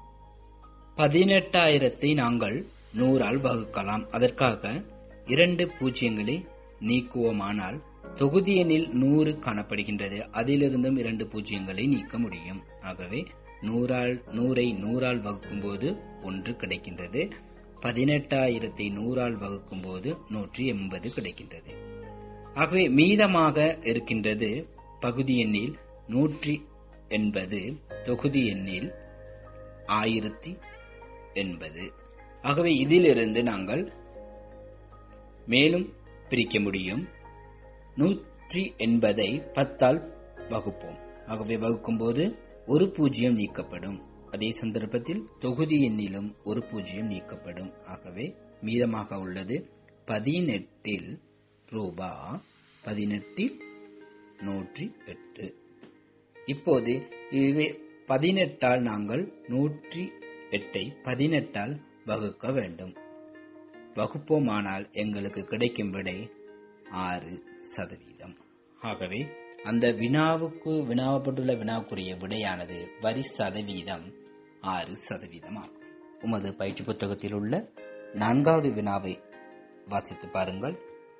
பதினெட்டாயிரத்தை நாங்கள் நூறால் வகுக்கலாம் அதற்காக இரண்டு பூஜ்ஜியங்களை நீக்குவோமானால் தொகுதி எண்ணில் நூறு காணப்படுகின்றது அதிலிருந்தும் இரண்டு பூஜ்ஜியங்களை நீக்க முடியும் ஆகவே நூறால் நூறை நூறால் வகுக்கும் போது ஒன்று கிடைக்கின்றது பதினெட்டாயிரத்தை நூறால் வகுக்கும் போது நூற்றி எண்பது கிடைக்கின்றது ஆகவே மீதமாக இருக்கின்றது பகுதி எண்ணில் நூற்றி எண்பது தொகுதி எண்ணில் ஆயிரத்தி எண்பது ஆகவே இதிலிருந்து நாங்கள் மேலும் பிரிக்க முடியும் நூற்றி எண்பதை பத்தால் வகுப்போம் ஆகவே வகுக்கும் போது ஒரு பூஜ்ஜியம் நீக்கப்படும் அதே சந்தர்ப்பத்தில் தொகுதி எண்ணிலும் ஒரு பூஜ்ஜியம் நீக்கப்படும் ஆகவே மீதமாக உள்ளது பதினெட்டில் ரூபா பதினெட்டில் நூற்றி எட்டு இப்போது இதுவே பதினெட்டால் நாங்கள் நூற்றி எட்டை பதினெட்டால் வகுக்க வேண்டும் வகுப்போமானால் எங்களுக்கு கிடைக்கும் விடை ஆறு சதவீதம் ஆகவே அந்த வினாவுக்கு வினாவப்பட்டுள்ள வினாவுக்குரிய விடையானது வரி சதவீதம் ஆறு சதவீதம் ஆகும் உமது பயிற்சி புத்தகத்தில் உள்ள நான்காவது வினாவை வாசித்து பாருங்கள்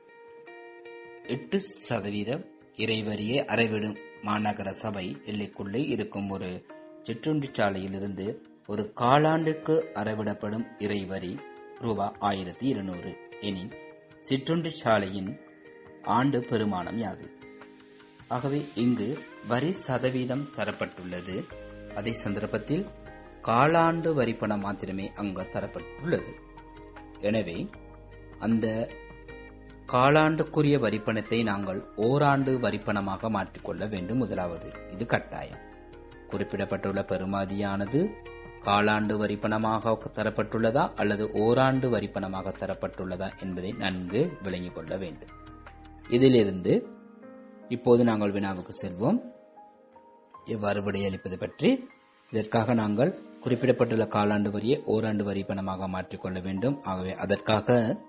எட்டு சதவீதம் இறைவரியை அறவிடும் மாநகர சபை எல்லைக்குள்ளே இருக்கும் ஒரு சிற்றுண்டி சாலையில் இருந்து ஒரு காலாண்டுக்கு அறவிடப்படும் இறைவரி ரூபா ஆயிரத்தி இருநூறு எனின் சிற்றுண்டி சாலையின் ஆண்டு பெருமானம் யாது ஆகவே இங்கு வரி சதவீதம் தரப்பட்டுள்ளது அதே சந்தர்ப்பத்தில் காலாண்டு வரிப்பணம் மாத்திரமே அங்கு தரப்பட்டுள்ளது எனவே அந்த காலாண்டுக்குரிய வரிப்பணத்தை நாங்கள் ஓராண்டு வரிப்பணமாக மாற்றிக்கொள்ள வேண்டும் முதலாவது இது கட்டாயம் குறிப்பிடப்பட்டுள்ள பெறுமதியானது காலாண்டு வரிப்பணமாக தரப்பட்டுள்ளதா அல்லது ஓராண்டு வரிப்பணமாக தரப்பட்டுள்ளதா என்பதை நன்கு விளங்கிக் கொள்ள வேண்டும் இதிலிருந்து இப்போது நாங்கள் வினாவுக்கு செல்வோம் எவ்வாறு விடையளிப்பது பற்றி இதற்காக நாங்கள் குறிப்பிடப்பட்டுள்ள காலாண்டு வரியை ஓராண்டு வரி பணமாக மாற்றிக்கொள்ள வேண்டும் ஆகவே அதற்காக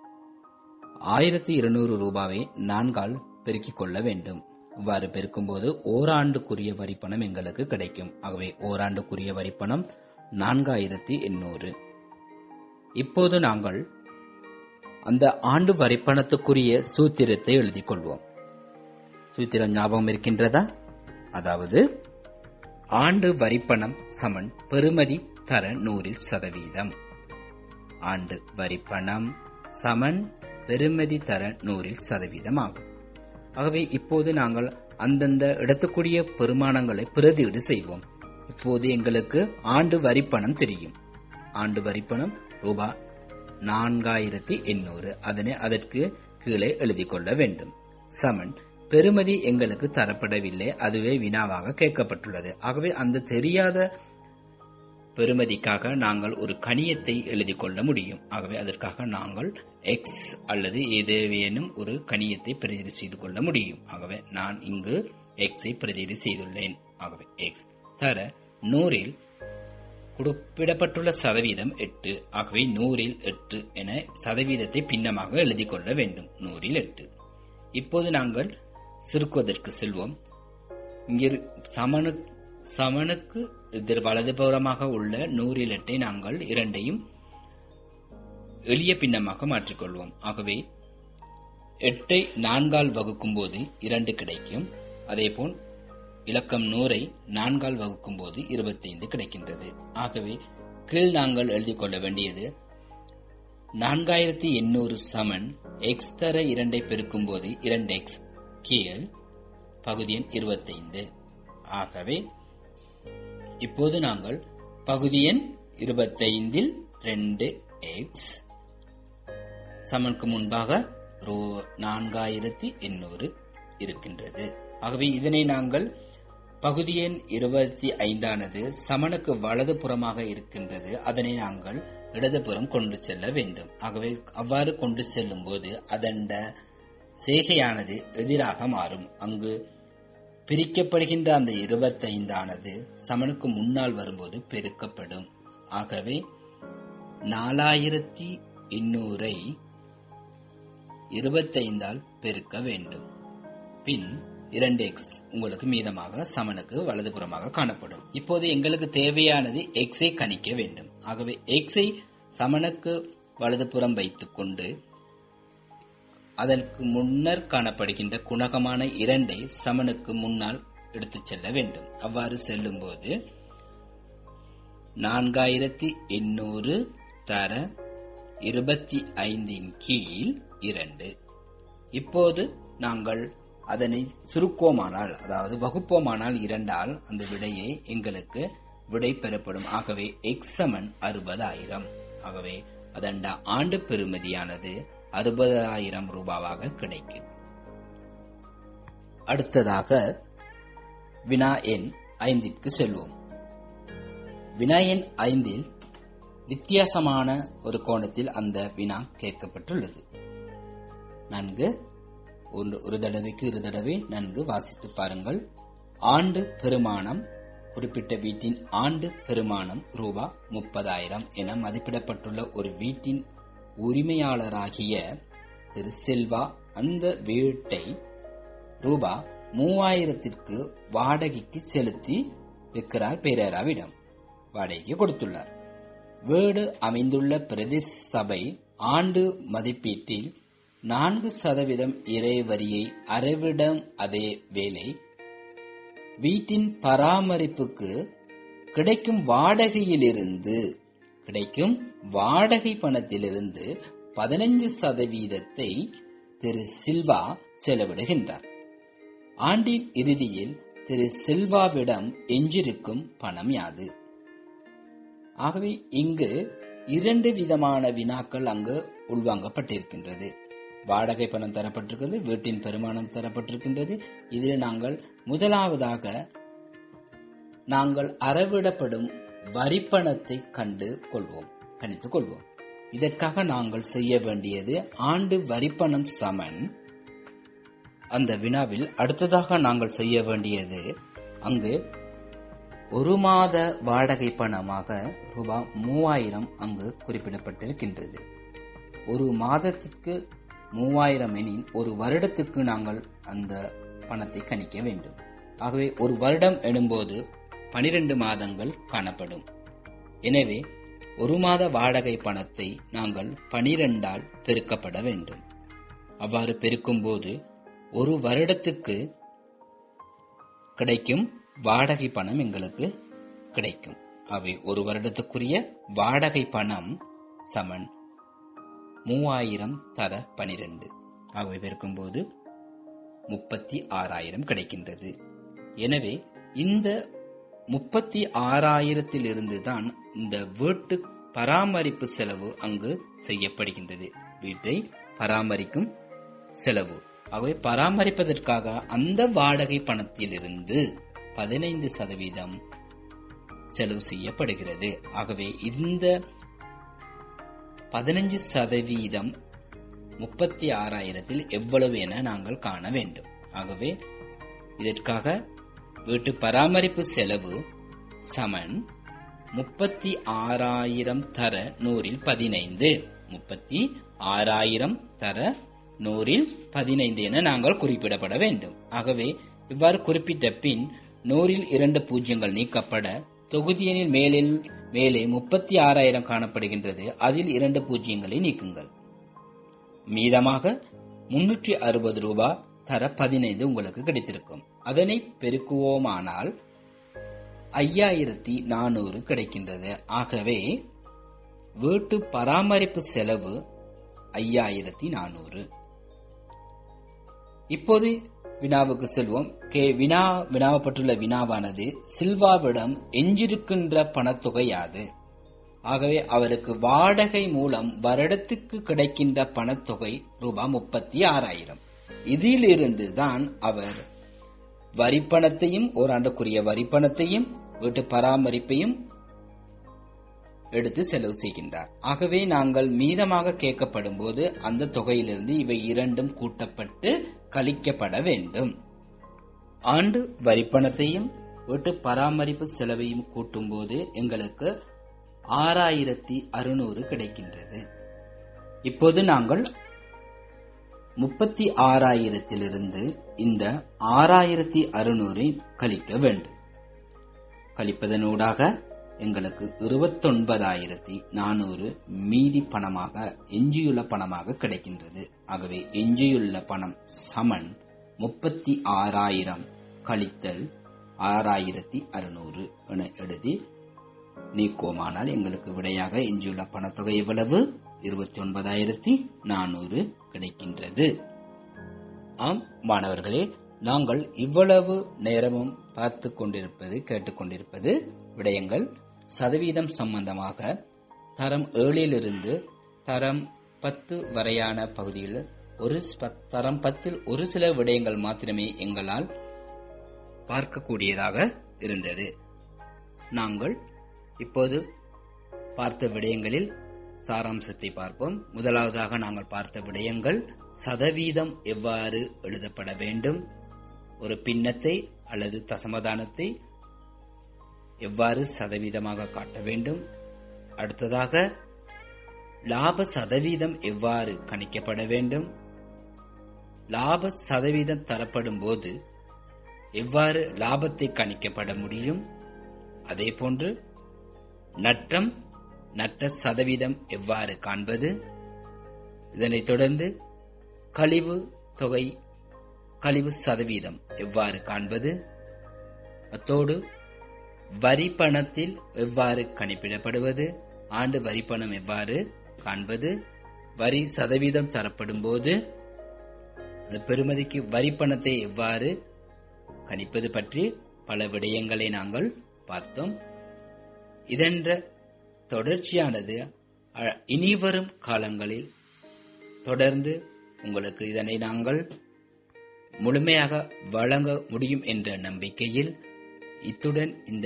ஆயிரத்தி இருநூறு ரூபாவை நான்கால் பெருக்கிக் கொள்ள வேண்டும் இவ்வாறு பெருக்கும்போது ஓராண்டுக்குரிய வரிப்பணம் எங்களுக்கு கிடைக்கும் ஆகவே ஓராண்டுக்குரிய வரிப்பணம் நான்காயிரத்தி எண்ணூறு இப்போது நாங்கள் அந்த ஆண்டு வரிப்பணத்துக்குரிய சூத்திரத்தை எழுதிக் கொள்வோம் சூத்திரம் ஞாபகம் இருக்கின்றதா அதாவது ஆண்டு வரிப்பணம் சமன் பெறுமதி தர நூறில் சதவீதம் ஆண்டு வரிப்பணம் சமன் பெறுமதி தர நூறில் சதவீதம் ஆகும் ஆகவே இப்போது நாங்கள் அந்தந்த இடத்துக்குரிய பெருமானங்களை பிரதியீடு செய்வோம் இப்போது எங்களுக்கு ஆண்டு வரிப்பணம் தெரியும் ஆண்டு வரிப்பணம் ரூபாய் நான்காயிரத்தி எண்ணூறு அதனை அதற்கு கீழே எழுதி கொள்ள வேண்டும் சமன் பெறுமதி எங்களுக்கு தரப்படவில்லை அதுவே வினாவாக கேட்கப்பட்டுள்ளது ஆகவே அந்த தெரியாத பெறுமதிக்காக நாங்கள் ஒரு கணியத்தை எழுதி கொள்ள முடியும் ஆகவே அதற்காக நாங்கள் எக்ஸ் அல்லது ஏதேனும் ஒரு கணியத்தை பிரதிநிதி செய்து கொள்ள முடியும் ஆகவே நான் இங்கு எக்ஸை பிரதிநிதி செய்துள்ளேன் ஆகவே எக்ஸ் தர நூறில் குறிப்பிடப்பட்டுள்ள சதவீதம் எட்டு ஆகவே நூறில் எட்டு என சதவீதத்தை பின்னமாக எழுதி கொள்ள வேண்டும் நூறில் எட்டு இப்போது நாங்கள் சுருக்குவதற்கு செல்வோம் இங்கே சமனு சமனுக்கு எதிர் வலதுபுறமாக உள்ள நூறில் எட்டை நாங்கள் இரண்டையும் எளிய பின்னமாக மாற்றிக்கொள்வோம் ஆகவே எட்டை நான்கால் வகுக்கும் போது இரண்டு கிடைக்கும் அதேபோல் இலக்கம் நூறை நான்கால் வகுக்கும் போது இருபத்தைந்து கிடைக்கின்றது ஆகவே கீழ் நாங்கள் எழுதிக் கொள்ள வேண்டியது நான்காயிரத்தி எண்ணூறு சமன் எக்ஸ் தர இரண்டை பெருக்கும் போது இரண்டு எக்ஸ் கீழ் பகுதி எண் இருபத்தைந்து ஆகவே இப்போது நாங்கள் பகுதி எண் இருபத்தைந்தில் ரெண்டு எக்ஸ் சமனுக்கு முன்பாக ரூ நான்காயிரத்தி எண்ணூறு இருக்கின்றது ஆகவே இதனை நாங்கள் பகுதி எண் இருபத்தி ஐந்தானது சமனுக்கு வலது புறமாக இருக்கின்றது அதனை நாங்கள் இடதுபுறம் கொண்டு செல்ல வேண்டும் ஆகவே அவ்வாறு கொண்டு செல்லும் போது அதண்ட செய்கையானது எதிராக மாறும் அங்கு பிரிக்கப்படுகின்ற அந்த இருபத்தைந்தானது சமனுக்கு முன்னால் வரும்போது பெருக்கப்படும் ஆகவே நாலாயிரத்தி எண்ணூறை இருபத்தைந்தால் பெருக்க வேண்டும் பின் இரண்டு எக்ஸ் உங்களுக்கு மீதமாக சமனுக்கு வலதுபுறமாக காணப்படும் இப்போது எங்களுக்கு தேவையானது எக்ஸை கணிக்க வேண்டும் ஆகவே எக்ஸை சமனுக்கு வலதுபுறம் வைத்துக் கொண்டு அதற்கு முன்னர் காணப்படுகின்ற குணகமான இரண்டை சமனுக்கு முன்னால் எடுத்துச் செல்ல வேண்டும் அவ்வாறு செல்லும்போது நான்காயிரத்தி எண்ணூறு தர இருபத்தி ஐந்தின் கீழ் இரண்டு இப்போது நாங்கள் அதனை சுருக்கோமானால் அதாவது வகுப்போமானால் இரண்டால் அந்த விடையை எங்களுக்கு விடை பெறப்படும் ஆகவே எக்ஸ் சமன் அறுபதாயிரம் ஆகவே அதண்ட ஆண்டு பெறுமதியானது அறுபதாயிரம் ரூபாவாக கிடைக்கும் அடுத்ததாக வினா எண் ஐந்திற்கு செல்வோம் வினா எண் ஐந்தில் வித்தியாசமான ஒரு கோணத்தில் அந்த வினா கேட்கப்பட்டுள்ளது நன்கு ஒரு ஒரு தடவைக்கு இரு தடவை நன்கு வாசித்து பாருங்கள் ஆண்டு பெருமானம் குறிப்பிட்ட வீட்டின் ஆண்டு பெருமானம் ரூபா முப்பதாயிரம் என மதிப்பிடப்பட்டுள்ள ஒரு வீட்டின் உரிமையாளராகிய திரு செல்வா அந்த வீட்டை ரூபா மூவாயிரத்திற்கு வாடகைக்கு செலுத்தி இருக்கிறார் பேரராவிடம் வாடகைக்கு கொடுத்துள்ளார் வீடு அமைந்துள்ள பிரதேச சபை ஆண்டு மதிப்பீட்டில் நான்கு சதவீதம் இறைவரியை அறவிடம் அதே வேலை வீட்டின் பராமரிப்புக்கு கிடைக்கும் வாடகையிலிருந்து கிடைக்கும் வாடகை பணத்திலிருந்து பதினஞ்சு சதவீதத்தை திரு சில்வா செலவிடுகின்றார் ஆண்டின் இறுதியில் திரு சில்வாவிடம் எஞ்சிருக்கும் பணம் யாது ஆகவே இங்கு இரண்டு விதமான வினாக்கள் அங்கு உள்வாங்கப்பட்டிருக்கின்றது வாடகை பணம் தரப்பட்டிருக்கிறது வீட்டின் பெருமானம் தரப்பட்டிருக்கின்றது இதில் நாங்கள் முதலாவதாக நாங்கள் அறவிடப்படும் வரிப்பணத்தை கண்டு கொள்வோம் கணித்துக் கொள்வோம் இதற்காக நாங்கள் செய்ய வேண்டியது ஆண்டு வரிப்பணம் சமன் அந்த வினாவில் அடுத்ததாக நாங்கள் செய்ய வேண்டியது அங்கு ஒரு மாத வாடகை பணமாக ரூபாய் மூவாயிரம் அங்கு குறிப்பிடப்பட்டிருக்கின்றது ஒரு மாதத்திற்கு மூவாயிரம் எனின் ஒரு வருடத்துக்கு நாங்கள் அந்த பணத்தை கணிக்க வேண்டும் ஆகவே ஒரு வருடம் எனும்போது பனிரெண்டு மாதங்கள் காணப்படும் எனவே ஒரு மாத வாடகை பணத்தை நாங்கள் பனிரெண்டால் பெருக்கப்பட வேண்டும் அவ்வாறு பெருக்கும்போது ஒரு வருடத்துக்கு கிடைக்கும் வாடகை பணம் எங்களுக்கு கிடைக்கும் அவை ஒரு வருடத்துக்குரிய வாடகை பணம் சமன் மூவாயிரம் தர பனிரெண்டு அவை பெருக்கும்போது முப்பத்தி ஆறாயிரம் கிடைக்கின்றது எனவே இந்த முப்பத்தி ஆறாயிரத்திலிருந்து தான் இந்த வீட்டு பராமரிப்பு செலவு அங்கு செய்யப்படுகின்றது வீட்டை பராமரிக்கும் செலவு ஆகவே பராமரிப்பதற்காக அந்த வாடகை பணத்திலிருந்து பதினைந்து சதவீதம் செலவு செய்யப்படுகிறது ஆகவே இந்த பதினஞ்சு சதவீதம் முப்பத்தி ஆறாயிரத்தில் எவ்வளவு என நாங்கள் காண வேண்டும் ஆகவே இதற்காக வீட்டு பராமரிப்பு செலவு சமன் முப்பத்தி ஆறாயிரம் தர நூறில் பதினைந்து முப்பத்தி ஆறாயிரம் தர நூறில் பதினைந்து என நாங்கள் குறிப்பிடப்பட வேண்டும் ஆகவே இவ்வாறு குறிப்பிட்ட பின் நூறில் இரண்டு பூஜ்ஜியங்கள் நீக்கப்பட தொகுதியனில் மேலில் மேலே முப்பத்தி ஆறாயிரம் காணப்படுகின்றது அதில் இரண்டு பூஜ்ஜியங்களை நீக்குங்கள் மீதமாக முன்னூற்றி அறுபது ரூபாய் தர பதினைந்து உங்களுக்கு கிடைத்திருக்கும் அதனை பெருக்குவோமானால் ஐயாயிரத்தி நானூறு கிடைக்கின்றது ஆகவே வீட்டு பராமரிப்பு செலவு ஐயாயிரத்தி நானூறு இப்போது வினாவுக்கு செல்வோம் கே வினா வினாவப்பட்டுள்ள வினாவானது சில்வாவிடம் எஞ்சிருக்கின்ற பணத்தொகை யாது ஆகவே அவருக்கு வாடகை மூலம் வருடத்துக்கு கிடைக்கின்ற பணத்தொகை ரூபாய் முப்பத்தி ஆறாயிரம் இதிலிருந்து தான் அவர் வரிப்பணத்தையும் ஓராண்டுக்குரிய வரிப்பணத்தையும் வீட்டு பராமரிப்பையும் எடுத்து செலவு செய்கின்றார் ஆகவே நாங்கள் மீதமாக கேட்கப்படும் போது அந்த தொகையிலிருந்து இவை இரண்டும் கூட்டப்பட்டு கழிக்கப்பட வேண்டும் ஆண்டு வரிப்பணத்தையும் வீட்டு பராமரிப்பு செலவையும் கூட்டும்போது எங்களுக்கு ஆறாயிரத்தி அறுநூறு கிடைக்கின்றது இப்போது நாங்கள் முப்பத்தி ஆறாயிரத்திலிருந்து இந்த ஆறாயிரத்தி அறுநூறை கழிக்க வேண்டும் கழிப்பதனூடாக எங்களுக்கு இருபத்தொன்பதாயிரத்தி நானூறு மீதி பணமாக எஞ்சியுள்ள பணமாக கிடைக்கின்றது ஆகவே எஞ்சியுள்ள பணம் சமன் முப்பத்தி ஆறாயிரம் கழித்தல் ஆறாயிரத்தி அறுநூறு என எழுதி நீக்குவோமானால் எங்களுக்கு விடையாக எஞ்சியுள்ள பணத்தொகை எவ்வளவு இருபத்தி ஒன்பதாயிரத்தி நானூறு கிடைக்கின்றது ஆம் மாணவர்களே நாங்கள் இவ்வளவு நேரமும் பார்த்து கொண்டிருப்பது கேட்டுக்கொண்டிருப்பது விடயங்கள் சதவீதம் சம்பந்தமாக தரம் ஏழிலிருந்து தரம் பத்து வரையான பகுதியில் ஒரு ஸ்ப- தரம் பத்தில் ஒரு சில விடயங்கள் மாத்திரமே எங்களால் பார்க்கக்கூடியதாக இருந்தது நாங்கள் இப்போது பார்த்த விடயங்களில் சாராம்சத்தை பார்ப்போம் முதலாவதாக நாங்கள் பார்த்த விடயங்கள் சதவீதம் எவ்வாறு எழுதப்பட வேண்டும் ஒரு பின்னத்தை அல்லது தசமதானத்தை எவ்வாறு சதவீதமாக காட்ட வேண்டும் அடுத்ததாக லாப சதவீதம் எவ்வாறு கணிக்கப்பட வேண்டும் லாப சதவீதம் தரப்படும் போது எவ்வாறு லாபத்தை கணிக்கப்பட முடியும் அதேபோன்று நட்டம் நட்ட சதவீதம் எவ்வாறு காண்பது இதனைத் தொடர்ந்து கழிவு தொகை கழிவு சதவீதம் எவ்வாறு காண்பது அத்தோடு வரி பணத்தில் எவ்வாறு கணிப்பிடப்படுவது ஆண்டு வரி பணம் எவ்வாறு காண்பது வரி சதவீதம் தரப்படும் போது அந்த பெறுமதிக்கு வரி பணத்தை எவ்வாறு கணிப்பது பற்றி பல விடயங்களை நாங்கள் பார்த்தோம் இதென்ற தொடர்ச்சியானது அ- இனிவரும் காலங்களில் தொடர்ந்து உங்களுக்கு இதனை நாங்கள் முழுமையாக வழங்க முடியும் என்ற நம்பிக்கையில் இத்துடன் இந்த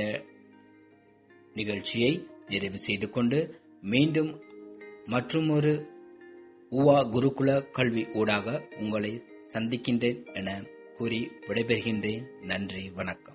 நிகழ்ச்சியை நிறைவு செய்து கொண்டு மீண்டும் மற்றுமொரு உவா குருகுல கல்வி ஊடாக உங்களை சந்திக்கின்றேன் என கூறி விடைபெறுகின்றேன் நன்றி வணக்கம்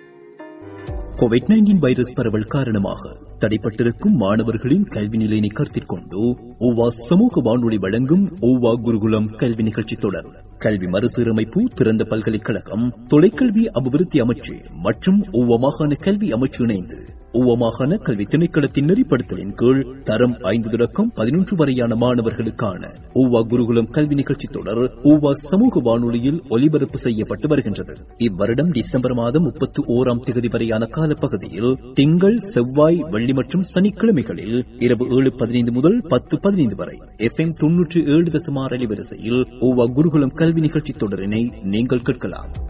கோவிட் நைன்டீன் வைரஸ் பரவல் காரணமாக தடைப்பட்டிருக்கும் மாணவர்களின் கல்வி நிலையினை கருத்தில் கொண்டு ஓவா சமூக வானொலி வழங்கும் ஓவா குருகுலம் கல்வி நிகழ்ச்சி தொடர் கல்வி மறுசீரமைப்பு திறந்த பல்கலைக்கழகம் தொலைக்கல்வி அபிவிருத்தி அமைச்சு மற்றும் ஓவா மாகாண கல்வி அமைச்சு இணைந்து ஓவா மாகாண கல்வி திணைக்களத்தின் நெறிப்படுத்தலின் கீழ் தரம் ஐந்து தொடக்கம் பதினொன்று வரையான மாணவர்களுக்கான ஓவா குருகுலம் கல்வி நிகழ்ச்சி தொடர் ஓவா சமூக வானொலியில் ஒலிபரப்பு செய்யப்பட்டு வருகின்றது இவ்வருடம் டிசம்பர் மாதம் முப்பத்தி ஓராம் தேதி வரையான காலப்பகுதியில் திங்கள் செவ்வாய் வெள்ளி மற்றும் சனிக்கிழமைகளில் இரவு ஏழு பதினைந்து முதல் பத்து பதினைந்து வரை எஃப் எம் தொன்னூற்றி ஏழு தசமார் அலைவரிசையில் ஓவா குருகுலம் கல்வி நிகழ்ச்சி தொடரினை நீங்கள் கேட்கலாம்